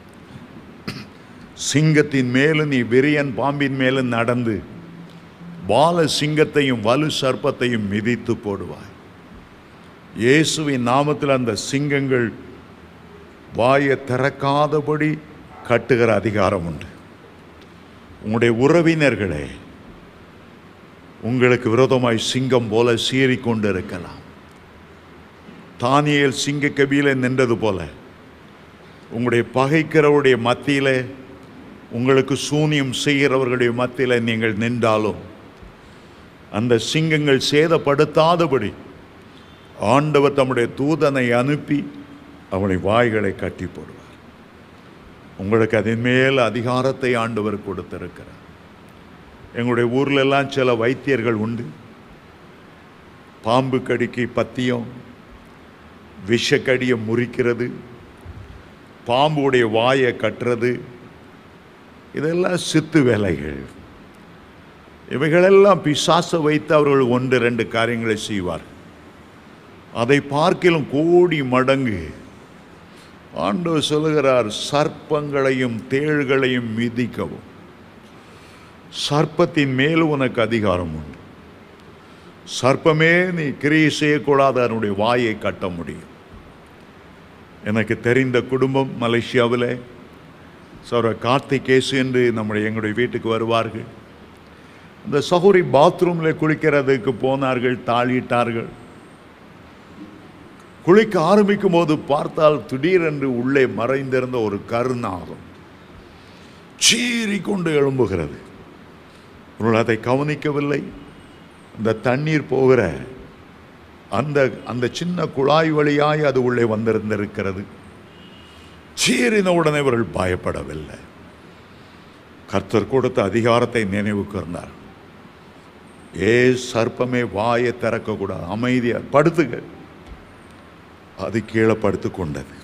சிங்கத்தின் மேலும் நீ விரியன் பாம்பின் மேலும் நடந்து பால சிங்கத்தையும் வலு சர்ப்பத்தையும் மிதித்து போடுவாய் இயேசுவின் நாமத்தில் அந்த சிங்கங்கள் வாயை திறக்காதபடி கட்டுகிற அதிகாரம் உண்டு உங்களுடைய உறவினர்களே உங்களுக்கு விரோதமாய் சிங்கம் போல சீறிக் கொண்டு இருக்கலாம் தானியேல் சிங்க கபியில நின்றது போல உங்களுடைய பகைக்கிறவருடைய மத்தியிலே உங்களுக்கு சூனியம் செய்கிறவர்களுடைய மத்தியில் நீங்கள் நின்றாலும் அந்த சிங்கங்கள் சேதப்படுத்தாதபடி ஆண்டவர் தம்முடைய தூதனை அனுப்பி அவனை வாய்களை கட்டி போடுவார் உங்களுக்கு அதன் மேல் அதிகாரத்தை ஆண்டவர் கொடுத்திருக்கிறார் எங்களுடைய ஊர்ல எல்லாம் சில வைத்தியர்கள் உண்டு பாம்பு கடிக்கு பத்தியம் விஷக்கடியை முறிக்கிறது பாம்புடைய வாயை கட்டுறது இதெல்லாம் சித்து வேலைகள் இவைகளெல்லாம் பிசாசை வைத்து அவர்கள் ஒன்று ரெண்டு காரியங்களை செய்வார் அதை பார்க்கிலும் கோடி மடங்கு ஆண்டவர் சொல்லுகிறார் சர்ப்பங்களையும் தேள்களையும் மிதிக்கவும் சர்ப்பத்தின் மேல் உனக்கு அதிகாரம் உண்டு சர்ப்பமே நீ கிரியை செய்யக்கூடாது அதனுடைய வாயை கட்ட முடியும் எனக்கு தெரிந்த குடும்பம் மலேசியாவில் சௌர கார்த்திகேசு என்று நம்முடைய எங்களுடைய வீட்டுக்கு வருவார்கள் இந்த சகோரி பாத்ரூமில் குளிக்கிறதுக்கு போனார்கள் தாளிட்டார்கள் குளிக்க ஆரம்பிக்கும் போது பார்த்தால் திடீரென்று உள்ளே மறைந்திருந்த ஒரு கருநாகம் சீறி கொண்டு எழும்புகிறது இவர்கள் அதை கவனிக்கவில்லை இந்த தண்ணீர் போகிற அந்த அந்த சின்ன குழாய் வழியாய் அது உள்ளே வந்திருந்திருக்கிறது சீறின உடனே இவர்கள் பயப்படவில்லை கர்த்தர் கொடுத்த அதிகாரத்தை நினைவு கூர்ந்தார் ஏ சர்ப்பமே வாயை திறக்கக்கூடாது அமைதியா படுத்துங்க அது கீழே படுத்து கொண்டது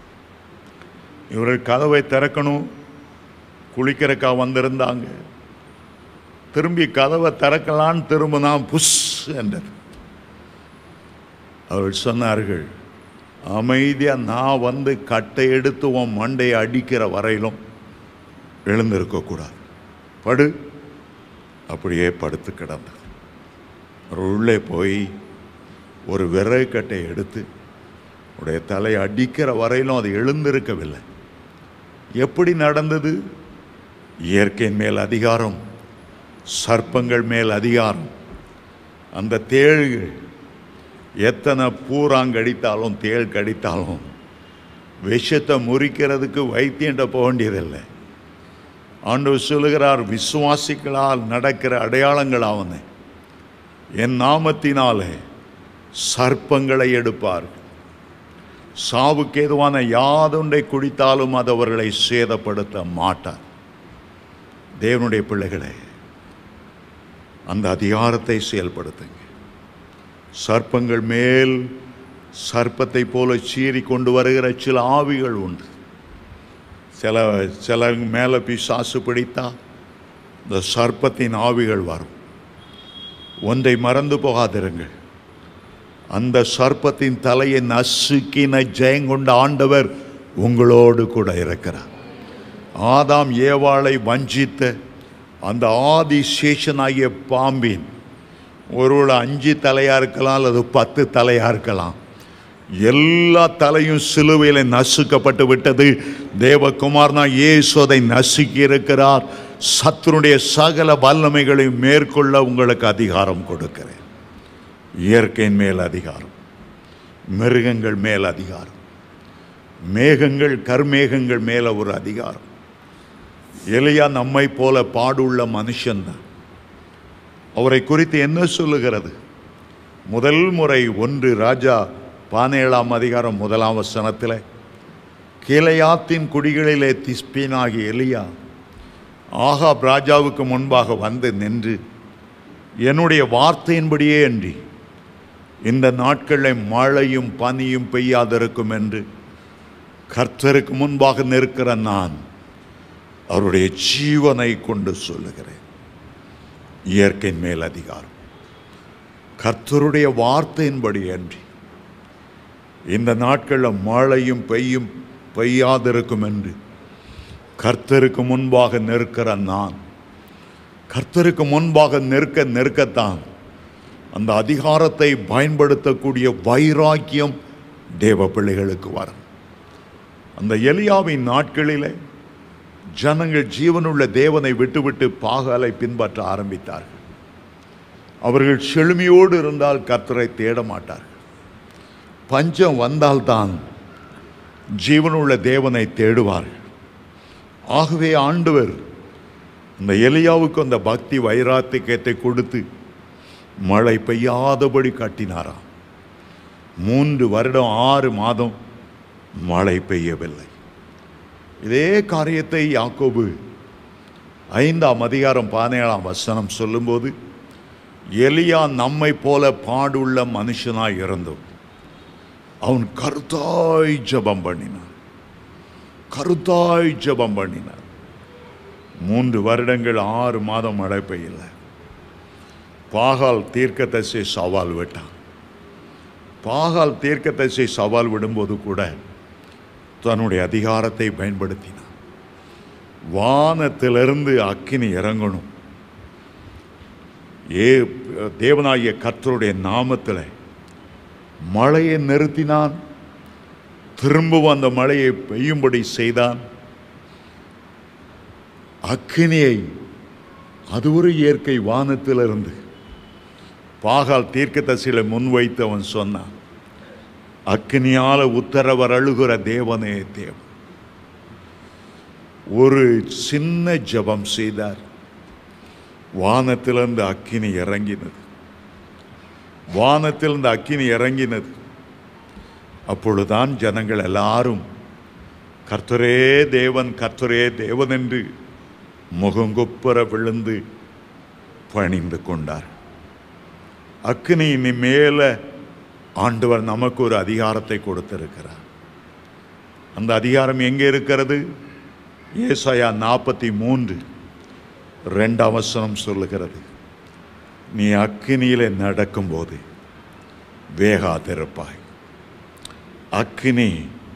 இவர்கள் கதவை திறக்கணும் குளிக்கிறக்கா வந்திருந்தாங்க திரும்பி கதவை திறக்கலான்னு திரும்பினா புஷ் என்றது அவர்கள் சொன்னார்கள் அமைதியா நான் வந்து கட்டை எடுத்து உன் மண்டையை அடிக்கிற வரையிலும் எழுந்திருக்கக்கூடாது படு அப்படியே படுத்து கிடந்தது அவர் உள்ளே போய் ஒரு விறகு கட்டை எடுத்து உடைய தலையை அடிக்கிற வரையிலும் அது எழுந்திருக்கவில்லை எப்படி நடந்தது இயற்கையின் மேல் அதிகாரம் சர்ப்பங்கள் மேல் அதிகாரம் அந்த தேள்கள் எத்தனை பூராங்கடித்தாலும் தேள் கடித்தாலும் விஷத்தை முறிக்கிறதுக்கு வைத்தியன்ட்ட போக வேண்டியதில்லை ஆண்டவர் சொல்லுகிறார் விசுவாசிகளால் நடக்கிற அடையாளங்களாவன என் நாமத்தினாலே சர்ப்பங்களை எடுப்பார் சாவுக்கு ஏதுவான யாதொன்றை குடித்தாலும் அது அவர்களை சேதப்படுத்த மாட்டார் தேவனுடைய பிள்ளைகளே அந்த அதிகாரத்தை செயல்படுத்துங்க சர்ப்பங்கள் மேல் சர்ப்பத்தை போல சீறி கொண்டு வருகிற சில ஆவிகள் உண்டு சில சில மேலே பிசாசு பிடித்தா இந்த சர்ப்பத்தின் ஆவிகள் வரும் ஒன்றை மறந்து போகாதிருங்கள் அந்த சர்ப்பத்தின் தலையை நசுக்கின ஜெயங்கொண்ட ஆண்டவர் உங்களோடு கூட இருக்கிறார் ஆதாம் ஏவாளை வஞ்சித்த அந்த ஆதி சேஷனாகிய பாம்பின் ஒருவேளை அஞ்சு தலையா இருக்கலாம் அல்லது பத்து தலையா இருக்கலாம் எல்லா தலையும் சிலுவையில் நசுக்கப்பட்டு விட்டது தேவகுமார்னா இயேசு அதை நசுக்கி இருக்கிறார் சத்துருடைய சகல வல்லமைகளையும் மேற்கொள்ள உங்களுக்கு அதிகாரம் கொடுக்கிறேன் இயற்கையின் மேல் அதிகாரம் மிருகங்கள் மேல் அதிகாரம் மேகங்கள் கர்மேகங்கள் மேல ஒரு அதிகாரம் எலியா நம்மை போல பாடுள்ள மனுஷன்தான் அவரை குறித்து என்ன சொல்லுகிறது முதல் முறை ஒன்று ராஜா பதினேழாம் அதிகாரம் முதலாம் வசனத்தில் கீழையாத்தின் குடிகளிலே திஸ்பீனாகி எலியா ஆகாப் ராஜாவுக்கு முன்பாக வந்து நின்று என்னுடைய வார்த்தையின்படியே அன்றி இந்த நாட்களில் மழையும் பனியும் பெய்யாதிருக்கும் என்று கர்த்தருக்கு முன்பாக நிற்கிற நான் அவருடைய ஜீவனை கொண்டு சொல்லுகிறேன் இயற்கையின் மேல் அதிகாரம் கர்த்தருடைய வார்த்தையின்படி அன்றி இந்த நாட்களில் மழையும் பெய்யும் பெய்யாதிருக்கும் என்று கர்த்தருக்கு முன்பாக நிற்கிற நான் கர்த்தருக்கு முன்பாக நிற்க நிற்கத்தான் அந்த அதிகாரத்தை பயன்படுத்தக்கூடிய வைராக்கியம் தேவ பிள்ளைகளுக்கு வரும் அந்த எலியாவின் நாட்களிலே ஜனங்கள் ஜீவனுள்ள தேவனை விட்டுவிட்டு பாகாலை பின்பற்ற ஆரம்பித்தார்கள் அவர்கள் செழுமையோடு இருந்தால் கர்த்தரை தேட மாட்டார்கள் பஞ்சம் வந்தால்தான் ஜீவனுள்ள தேவனை தேடுவார்கள் ஆகவே ஆண்டவர் இந்த எலியாவுக்கு அந்த பக்தி வைராத்தியத்தை கொடுத்து மழை பெய்யாதபடி காட்டினாராம் மூன்று வருடம் ஆறு மாதம் மழை பெய்யவில்லை இதே காரியத்தை யாக்கோபு ஐந்தாம் அதிகாரம் பதினேழாம் வசனம் சொல்லும்போது எலியா நம்மை போல பாடுள்ள மனுஷனாய் இருந்தோம் அவன் கருத்தாய் ஜெபம் பண்ணினான் கருத்தாய் ஜெபம் பண்ணினான் மூன்று வருடங்கள் ஆறு மாதம் மழை பெய்யல பாகால் தீர்க்கதரிசி சவால் விட்டான் பாகால் தீர்க்கதரிசி சவால் விடும்போது கூட தன்னுடைய அதிகாரத்தை பயன்படுத்தினான் வானத்திலிருந்து அக்கினி இறங்கணும் ஏ தேவனாகிய கர்த்தருடைய நாமத்தில் மழையை நிறுத்தினான் திரும்பவும் அந்த மழையை பெய்யும்படி செய்தான் அக்கினியை அது ஒரு இயற்கை வானத்திலிருந்து பாகால் தீர்க்கதரிசிகளை முன்வைத்து அவன் சொன்னான் அக்கினியால உத்தரவர் அழுகிற தேவனே தேவன் ஒரு சின்ன ஜெபம் செய்தார் வானத்திலிருந்து அக்கினி இறங்கினது வானத்திலிருந்து அக்கினி இறங்கினது அப்பொழுதுதான் ஜனங்கள் எல்லாரும் கர்த்தரே தேவன் கர்த்தரே தேவன் என்று முகங்குப்புற விழுந்து பணிந்து கொண்டார் அக்னி மேல ஆண்டவர் நமக்கு ஒரு அதிகாரத்தை கொடுத்திருக்கிறார் அந்த அதிகாரம் எங்கே இருக்கிறது ஏசாயா நாற்பத்தி மூன்று ரெண்டாம் வசனம் சொல்லுகிறது நீ அக்கினியிலே நடக்கும்போது வேகாதிருப்பாய் அக்கினி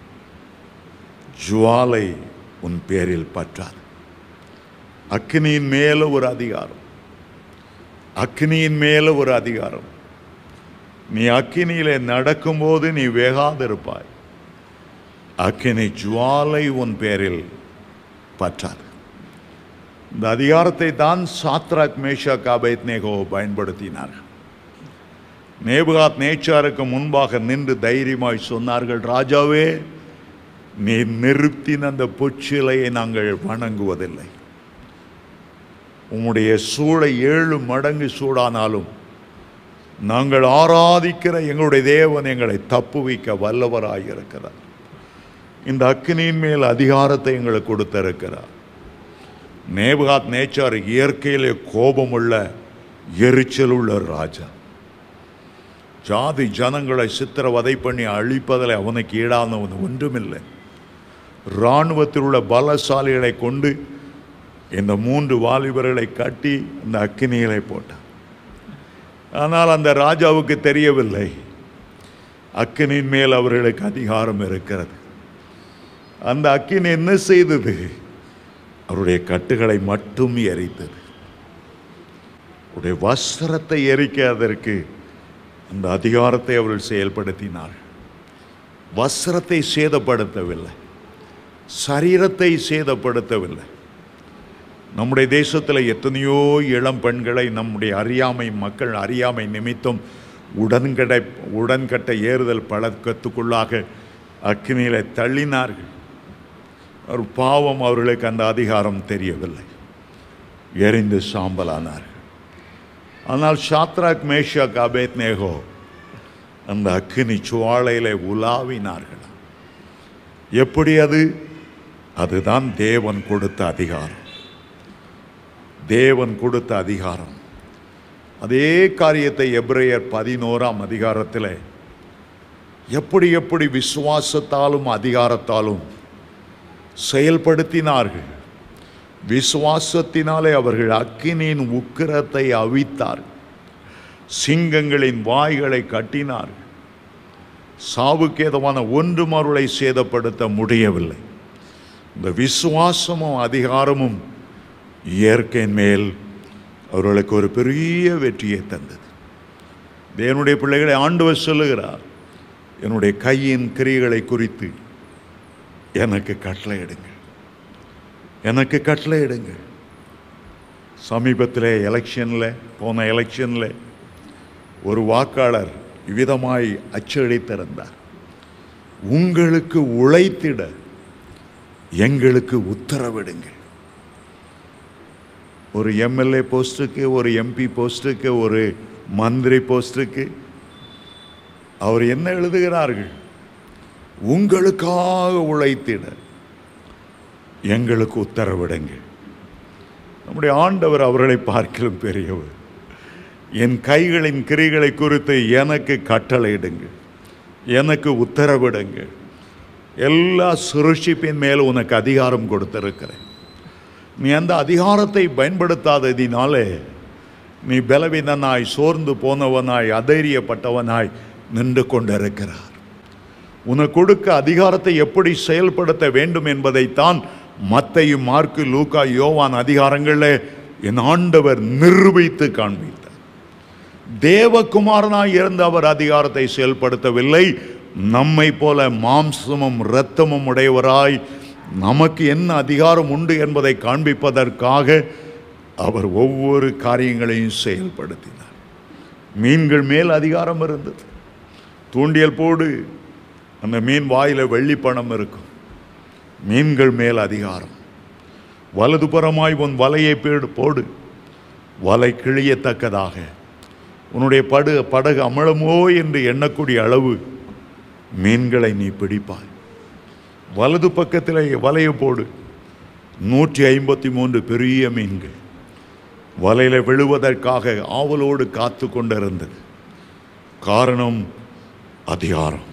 ஜுவாலை உன் பேரில் பற்றாது அக்கினியின் மேல ஒரு அதிகாரம் அக்கினியின் மேல ஒரு அதிகாரம் நீ அக்கினியிலே நடக்கும்போது நீ வேகாதிருப்பாய் அக்கினி ஜுவாலை உன் பேரில் பற்றாது இந்த அதிகாரத்தை தான் சாத்ராக் மேஷா காபேத்னேகோ பயன்படுத்தினார்கள் நேபுகாத் நேச்சாருக்கு முன்பாக நின்று தைரியமாய் சொன்னார்கள் ராஜாவே நீ நிறுத்தின அந்த பொச்சிலையை நாங்கள் வணங்குவதில்லை உம்முடைய சூளை ஏழு மடங்கு சூடானாலும் நாங்கள் ஆராதிக்கிற எங்களுடைய தேவன் எங்களை தப்புவிக்க வல்லவராயிருக்கிறார் இந்த அக்கினியின் மேல் அதிகாரத்தை எங்களுக்கு கொடுத்திருக்கிறார் நேபுகாத் நேச்சார் இயற்கையிலே கோபமுள்ள எரிச்சல் உள்ள ராஜா ஜாதி ஜனங்களை சித்திரவதை பண்ணி அழிப்பதில் அவனுக்கு ஈடானவன் ஒன்றுமில்லை இராணுவத்தில் உள்ள பலசாலிகளை கொண்டு இந்த மூன்று வாலிபர்களை கட்டி அந்த அக்கினிகளை போட்டான் ஆனால் அந்த ராஜாவுக்கு தெரியவில்லை அக்கினியின் மேல் அவர்களுக்கு அதிகாரம் இருக்கிறது அந்த அக்கினி என்ன செய்தது அவருடைய கட்டுகளை மட்டும் எரித்தது அவருடைய வஸ்திரத்தை எரிக்க அதற்கு அந்த அதிகாரத்தை அவர்கள் செயல்படுத்தினார்கள் வஸ்திரத்தை சேதப்படுத்தவில்லை சரீரத்தை சேதப்படுத்தவில்லை நம்முடைய தேசத்தில் எத்தனையோ இளம் பெண்களை நம்முடைய அறியாமை மக்கள் அறியாமை நிமித்தம் உடன்கடை உடன்கட்டை ஏறுதல் பழக்கத்துக்குள்ளாக அக்னியில தள்ளினார்கள் ஒரு பாவம் அவர்களுக்கு அந்த அதிகாரம் தெரியவில்லை எரிந்து சாம்பலானார்கள் ஆனால் ஷாத்ராக் மேஷாக் அபேத் நேகோ அந்த அக்கினி சுவாலையிலே உலாவினார்கள் எப்படி அது அதுதான் தேவன் கொடுத்த அதிகாரம் தேவன் கொடுத்த அதிகாரம் அதே காரியத்தை எப்ரேயர் பதினோராம் அதிகாரத்தில் எப்படி எப்படி விசுவாசத்தாலும் அதிகாரத்தாலும் செயல்படுத்தினார்கள் விசுவாசத்தினாலே அவர்கள் அக்கினியின் உக்கிரத்தை அவித்தார்கள் சிங்கங்களின் வாய்களை கட்டினார்கள் சாவுக்கேதமான ஒன்றும் அவர்களை சேதப்படுத்த முடியவில்லை இந்த விசுவாசமும் அதிகாரமும் இயற்கையின் மேல் அவர்களுக்கு ஒரு பெரிய வெற்றியை தந்தது தேவனுடைய பிள்ளைகளை ஆண்டவர் சொல்லுகிறார் என்னுடைய கையின் கிரியைகளை குறித்து எனக்கு கட்டளையிடுங்கள் எனக்கு கட்டளையிடுங்கள் சமீபத்தில் எலெக்ஷனில் போன எலெக்ஷனில் ஒரு வாக்காளர் இவ்விதமாய் அச்சடித்திருந்தார் உங்களுக்கு உழைத்திட எங்களுக்கு உத்தரவிடுங்கள் ஒரு எம்எல்ஏ போஸ்ட்டுக்கு ஒரு எம்பி போஸ்ட்டுக்கு ஒரு மந்திரி போஸ்ட்டுக்கு அவர் என்ன எழுதுகிறார்கள் உங்களுக்காக உழைத்திட எங்களுக்கு உத்தரவிடுங்கள் நம்முடைய ஆண்டவர் அவர்களை பார்க்கலும் பெரியவர் என் கைகளின் கிரிகளை குறித்து எனக்கு கட்டளையிடுங்கள் எனக்கு உத்தரவிடுங்கள் எல்லா சுருஷிப்பின் மேல் உனக்கு அதிகாரம் கொடுத்திருக்கிறேன் நீ அந்த அதிகாரத்தை பயன்படுத்தாததினாலே நீ பலவீனனாய் சோர்ந்து போனவனாய் அதைரியப்பட்டவனாய் நின்று கொண்டிருக்கிறார் உனக்கு கொடுக்க அதிகாரத்தை எப்படி செயல்படுத்த வேண்டும் என்பதைத்தான் மத்தையு மார்க்கு லூக்கா யோவான் அதிகாரங்களில் என் ஆண்டவர் நிரூபித்து காண்பித்தார் தேவகுமாரனாய் இருந்த அவர் அதிகாரத்தை செயல்படுத்தவில்லை நம்மை போல மாம்சமும் இரத்தமும் உடையவராய் நமக்கு என்ன அதிகாரம் உண்டு என்பதை காண்பிப்பதற்காக அவர் ஒவ்வொரு காரியங்களையும் செயல்படுத்தினார் மீன்கள் மேல் அதிகாரம் இருந்தது தூண்டியல் போடு அந்த மீன் வாயில வெள்ளி பணம் இருக்கும் மீன்கள் மேல் அதிகாரம் வலதுபுறமாய் உன் வலையை பேடு போடு வலை கிழியத்தக்கதாக உன்னுடைய படு படகு அமலமோ என்று எண்ணக்கூடிய அளவு மீன்களை நீ பிடிப்பாய் வலது பக்கத்தில் வலையை போடு நூற்றி ஐம்பத்தி மூன்று பெரிய மீன்கள் வலையில் விழுவதற்காக ஆவலோடு காத்து கொண்டிருந்தது காரணம் அதிகாரம்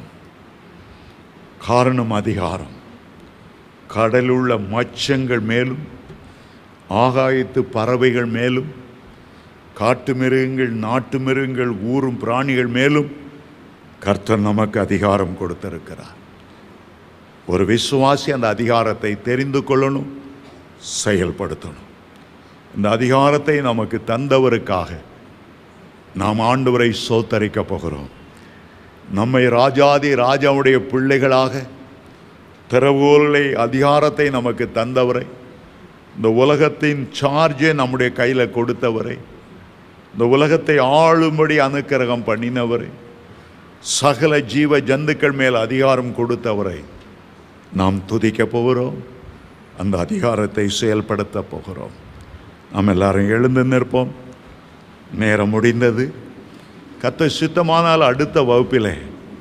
காரணம் அதிகாரம் கடலுள்ள மச்சங்கள் மேலும் ஆகாயத்து பறவைகள் மேலும் காட்டு மிருகங்கள் நாட்டு மிருகங்கள் ஊரும் பிராணிகள் மேலும் கர்த்தர் நமக்கு அதிகாரம் கொடுத்திருக்கிறார் ஒரு விசுவாசி அந்த அதிகாரத்தை தெரிந்து கொள்ளணும் செயல்படுத்தணும் இந்த அதிகாரத்தை நமக்கு தந்தவருக்காக நாம் ஆண்டவரை சோத்தரிக்க போகிறோம் நம்மை ராஜாதி ராஜாவுடைய பிள்ளைகளாக திறவுகோலை அதிகாரத்தை நமக்கு தந்தவரை இந்த உலகத்தின் சார்ஜை நம்முடைய கையில் கொடுத்தவரை இந்த உலகத்தை ஆளும்படி அனுக்கிரகம் பண்ணினவரை சகல ஜீவ ஜந்துக்கள் மேல் அதிகாரம் கொடுத்தவரை நாம் துதிக்க போகிறோம் அந்த அதிகாரத்தை செயல்படுத்த போகிறோம் நாம் எல்லாரும் எழுந்து நிற்போம் நேரம் முடிந்தது கத்த சித்தமானால் அடுத்த வகுப்பிலே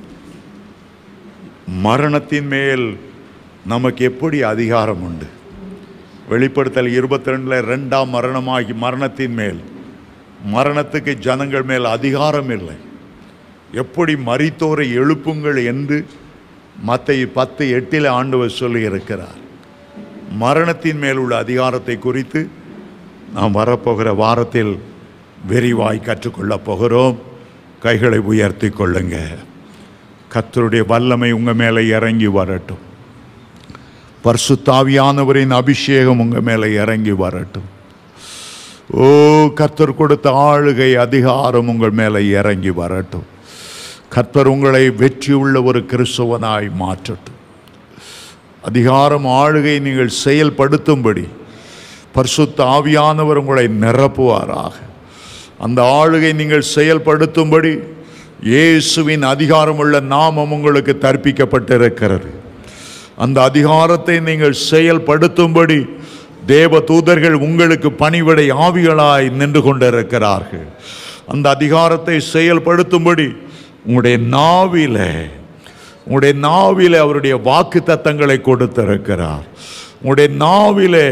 மரணத்தின் மேல் நமக்கு எப்படி அதிகாரம் உண்டு வெளிப்படுத்தல் இருபத்தி ரெண்டில் ரெண்டாம் மரணமாகி மரணத்தின் மேல் மரணத்துக்கு ஜனங்கள் மேல் அதிகாரம் இல்லை எப்படி மரித்தோரை எழுப்புங்கள் என்று மத்தை பத்து எட்டில் ஆண்டவர் சொல்லி இருக்கிறார் மரணத்தின் மேல் உள்ள அதிகாரத்தை குறித்து நாம் வரப்போகிற வாரத்தில் விரிவாய் கற்றுக்கொள்ளப் போகிறோம் கைகளை உயர்த்தி கொள்ளுங்க கர்த்தருடைய வல்லமை உங்க மேலே இறங்கி வரட்டும் பரிசுத்தாவியானவரின் அபிஷேகம் உங்க மேலே இறங்கி வரட்டும் ஓ கர்த்தர் கொடுத்த ஆளுகை அதிகாரம் உங்கள் மேலே இறங்கி வரட்டும் கர்த்தர் உங்களை வெற்றி உள்ள ஒரு கிறிஸ்துவனாய் மாற்றட்டும் அதிகாரம் ஆளுகை நீங்கள் செயல்படுத்தும்படி பரிசுத்த ஆவியானவர் உங்களை நிரப்புவாராக அந்த ஆளுகை நீங்கள் செயல்படுத்தும்படி இயேசுவின் அதிகாரமுள்ள நாமம் உங்களுக்கு தற்பிக்கப்பட்டிருக்கிறது அந்த அதிகாரத்தை நீங்கள் செயல்படுத்தும்படி தேவ தூதர்கள் உங்களுக்கு பணிவிடை ஆவிகளாய் நின்று கொண்டிருக்கிறார்கள் அந்த அதிகாரத்தை செயல்படுத்தும்படி உங்களுடைய நாவில உங்களுடைய நாவில அவருடைய வாக்கு தத்தங்களை கொடுத்திருக்கிறார் உங்களுடைய நாவிலே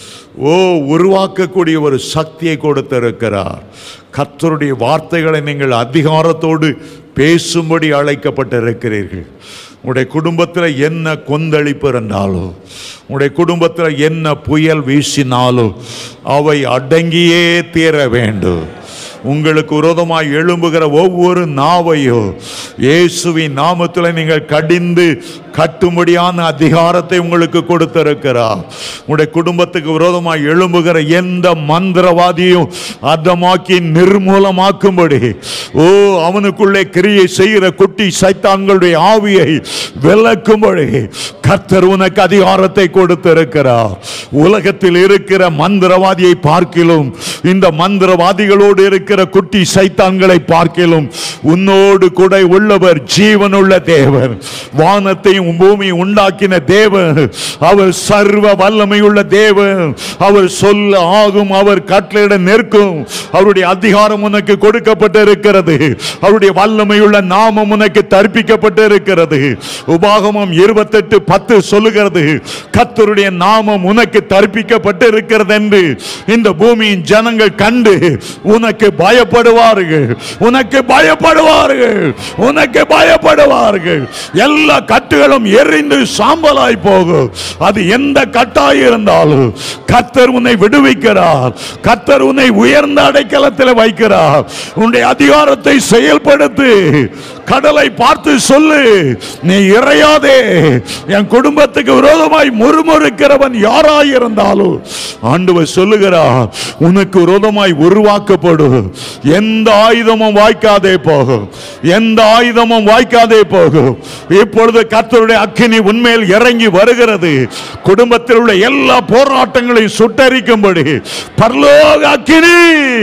ஓ உருவாக்கக்கூடிய ஒரு சக்தியை கொடுத்திருக்கிறார் கர்த்தருடைய வார்த்தைகளை நீங்கள் அதிகாரத்தோடு பேசும்படி அழைக்கப்பட்டிருக்கிறீர்கள் உங்களுடைய குடும்பத்தில் என்ன கொந்தளிப்பு இருந்தாலோ உங்களுடைய குடும்பத்தில் என்ன புயல் வீசினாலோ அவை அடங்கியே தீர வேண்டும் உங்களுக்கு விரோதமாய் எழும்புகிற ஒவ்வொரு நாவையோ இயேசுவின் நாமத்தில் நீங்கள் கடிந்து கட்டும்படியான அதிகாரத்தை உங்களுக்கு கொடுத்திருக்கிறார் உங்களுடைய குடும்பத்துக்கு விரோதமாய் எழும்புகிற எந்த மந்திரவாதியும் அதமாக்கி நிர்மூலமாக்கும்படி ஓ அவனுக்குள்ளே கிரியை செய்கிற குட்டி சைத்தான்களுடைய ஆவியை விளக்கும்படி கர்த்தர் உனக்கு அதிகாரத்தை கொடுத்திருக்கிறார் உலகத்தில் இருக்கிற மந்திரவாதியை பார்க்கிலும் இந்த மந்திரவாதிகளோடு இருக்கிற குட்டி சைத்தான்களை பார்க்கிலும் உன்னோடு கூட உள்ளவர் ஜீவனுள்ள தேவர் வானத்தையும் பூமியை உண்டாக்கின தேவன் அவர் சர்வ வல்லமையுள்ள தேவன் அவர் சொல்ல ஆகும் அவர் கட்டளையிட நிற்கும் அவருடைய அதிகாரம் உனக்கு கொடுக்கப்பட்டிருக்கிறது அவருடைய வல்லமையுள்ள நாமம் உனக்கு தற்பிக்கப்பட்டிருக்கிறது உபாகமம் இருபத்தெட்டு பத்து சொல்லுகிறது கர்த்தருடைய நாமம் உனக்கு தற்பிக்கப்பட்டிருக்கிறது என்று இந்த பூமியின் ஜனங்கள் கண்டு உனக்கு பயப்படுவார்கள் உனக்கு பயப்படுவார்கள் உனக்கு பயப்படுவார்கள் எல்லா கட்டுகளும் எரிந்து சாம்பலாய் போகும் அது எந்த கட்டாய் இருந்தாலும் கர்த்தர் உன்னை விடுவிக்கிறார் கர்த்தர் உன்னை உயர்ந்த அடைக்கலத்தில் வைக்கிறார் உன்னுடைய அதிகாரத்தை செயல்படுத்து கடலை பார்த்து சொல்லு நீ இறையாதே என் குடும்பத்துக்கு விரோதமாய் முறுமுறுக்கிறவன் யாராய் இருந்தாலும் ஆண்டவர் சொல்லுகிறார் உனக்கு விரோதமாய் உருவாக்கப்படும் எந்த ஆயுதமும் வாய்க்காதே போகும் எந்த ஆயுதமும் வாய்க்காதே போகும் இப்பொழுது கர்த்தருடைய அக்கினி உண்மையில் இறங்கி வருகிறது குடும்பத்தில் உள்ள எல்லா போராட்டங்களையும் சுட்டரிக்கும்படி பரலோக அக்கினி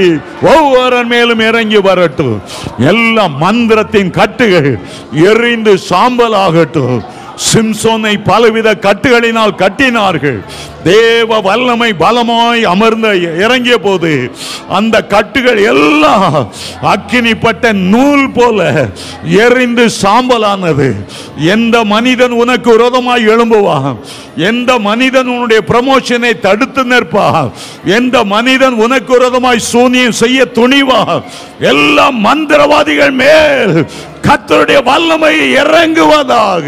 ஒவ்வொரு மேலும் இறங்கி வரட்டும் எல்லா மந்திரத்தின் கட்டுகள் எரிந்து சாம்பல் ஆகட்டும் சிம்சோனை பலவித கட்டுகளினால் கட்டினார்கள் தேவ வல்லமை பலமாய் அமர்ந்த இறங்கிய போது அந்த கட்டுகள் எல்லாம் அக்கினிப்பட்ட நூல் போல எரிந்து சாம்பலானது எந்த மனிதன் உனக்கு விரோதமாய் எழும்புவான் எந்த மனிதன் உன்னுடைய ப்ரமோஷனை தடுத்து நிற்பான் எந்த மனிதன் உனக்கு விரோதமாய் சூனியம் செய்ய துணிவான் எல்லா மந்திரவாதிகள் மேல் கர்த்தருடைய வல்லமை இறங்குவதாக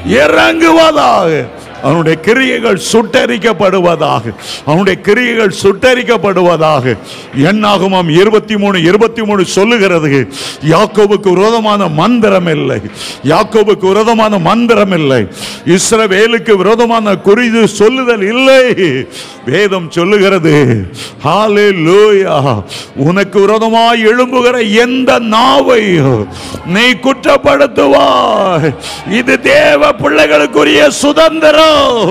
இறங்குவதாக அவனுடைய கிரியைகள் சுட்டரிக்கப்படுவதாக அவனுடைய கிரியைகள் சுட்டரிக்கப்படுவதாக எண்ணாகமம் இருபத்தி மூணு இருபத்தி மூணு சொல்லுகிறது யாக்கோபுக்கு விரோதமான மந்திரம் இல்லை யாக்கோபுக்கு விரோதமான மந்திரம் இல்லை இஸ்ரவேலுக்கு விரோதமான குறிது சொல்லுதல் இல்லை வேதம் சொல்லுகிறது ஹalleluya உனக்கு விரோதமாய் எழும்புகிற எந்த நாவை நீ குற்றப்படுத்துவாய் இது தேவ பிள்ளைகளுக்குரிய சுதந்திரம்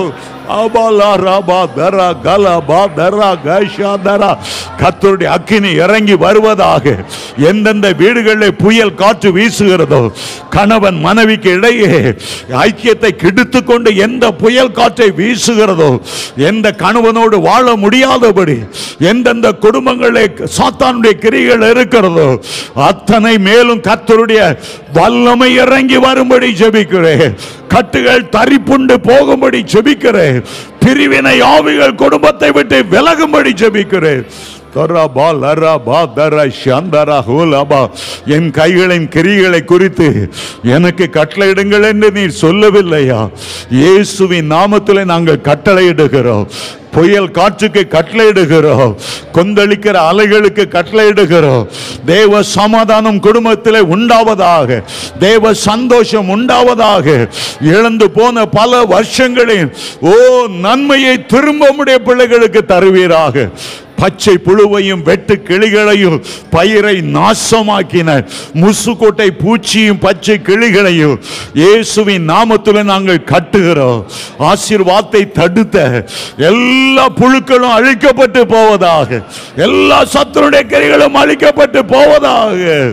அபாலா ராபா தரா கலா பா தரா கைஷா தரா கத்தருடைய அக்கினி இறங்கி வருவதாக எந்தெந்த வீடுகளில் புயல் காற்று வீசுகிறதோ கணவன் மனைவிக்கு இடையே ஐக்கியத்தை கெடுத்து கொண்டு எந்த புயல் காற்றை வீசுகிறதோ எந்த கணவனோடு வாழ முடியாதபடி எந்தெந்த குடும்பங்களில் சாத்தானுடைய கிரிகள் இருக்கிறதோ அத்தனை மேலும் கத்தருடைய வல்லமை இறங்கி வரும்படி ஜெபிக்கிறேன் கட்டுகள் தரிப்புண்டு போகும்படி ஜெபிக்கிறேன் பிரிவினை ஆவிகள் குடும்பத்தை விட்டு விலகும்படி ஜெபிக்கிறேன் தரா பா லரா பா தரா ஷந்தரா ஹோலபா என் கைகளின் கிரிகளை குறித்து எனக்கு கட்டளையிடுங்கள் என்று நீர் சொல்லவில்லையா இயேசுவின் நாமத்தில் நாங்கள் கட்டளையிடுகிறோம் புயல் காற்றுக்கு கட்டளையிடுகிறோம் கொந்தளிக்கிற அலைகளுக்கு கட்டளையிடுகிறோம் தேவ சமாதானம் குடும்பத்தில் உண்டாவதாக தேவ சந்தோஷம் உண்டாவதாக இழந்து போன பல வருஷங்களில் ஓ நன்மையை திரும்ப உடைய பிள்ளைகளுக்கு தருவீராக பச்சை புழுவையும் வெட்டு கிளிகளையும் பயிரை நாசமாக்கின முசுக்கோட்டை பூச்சியும் பச்சை கிளிகளையும் இயேசுவின் நாமத்தில் நாங்கள் கட்டுகிறோம் ஆசீர்வாதத்தை தடுத்த எல்லா புழுக்களும் அழிக்கப்பட்டு போவதாக எல்லா சத்துருடைய கிளிகளும் அழிக்கப்பட்டு போவதாக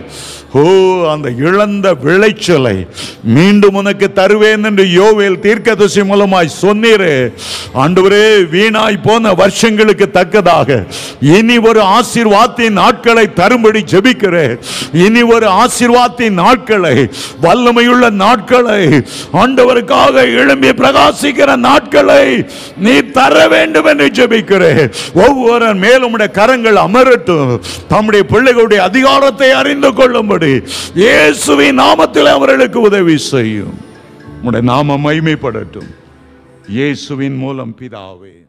ஓ அந்த இழந்த விளைச்சலை மீண்டும் உனக்கு தருவேன் என்று யோவேல் தீர்க்கதரிசி மூலமாய் சொன்னீரே ஆண்டவரே வீணாய் போன வருஷங்களுக்கு தக்கதாக இனி ஒரு ஆசீர்வாதத்தின் நாட்களை தரும்படி ஜெபிக்கிறேன் இனி ஒரு ஆசீர்வாதத்தின் நாட்களை வல்லமையுள்ள நாட்களை ஆண்டவருக்காக எழும்பி பிரகாசிக்கிற நாட்களை நீ தர வேண்டும் என்று ஜெபிக்கிறேன் ஒவ்வொரு மேலும் உடைய கரங்கள் அமரட்டும் தம்முடைய பிள்ளைகளுடைய அதிகாரத்தை அறிந்து கொள்ளும்படி இயேசுவின் நாமத்தில் அவர்களுக்கு உதவி செய்யும் உடைய நாமம் மைமைப்படட்டும் இயேசுவின் மூலம் பிதாவே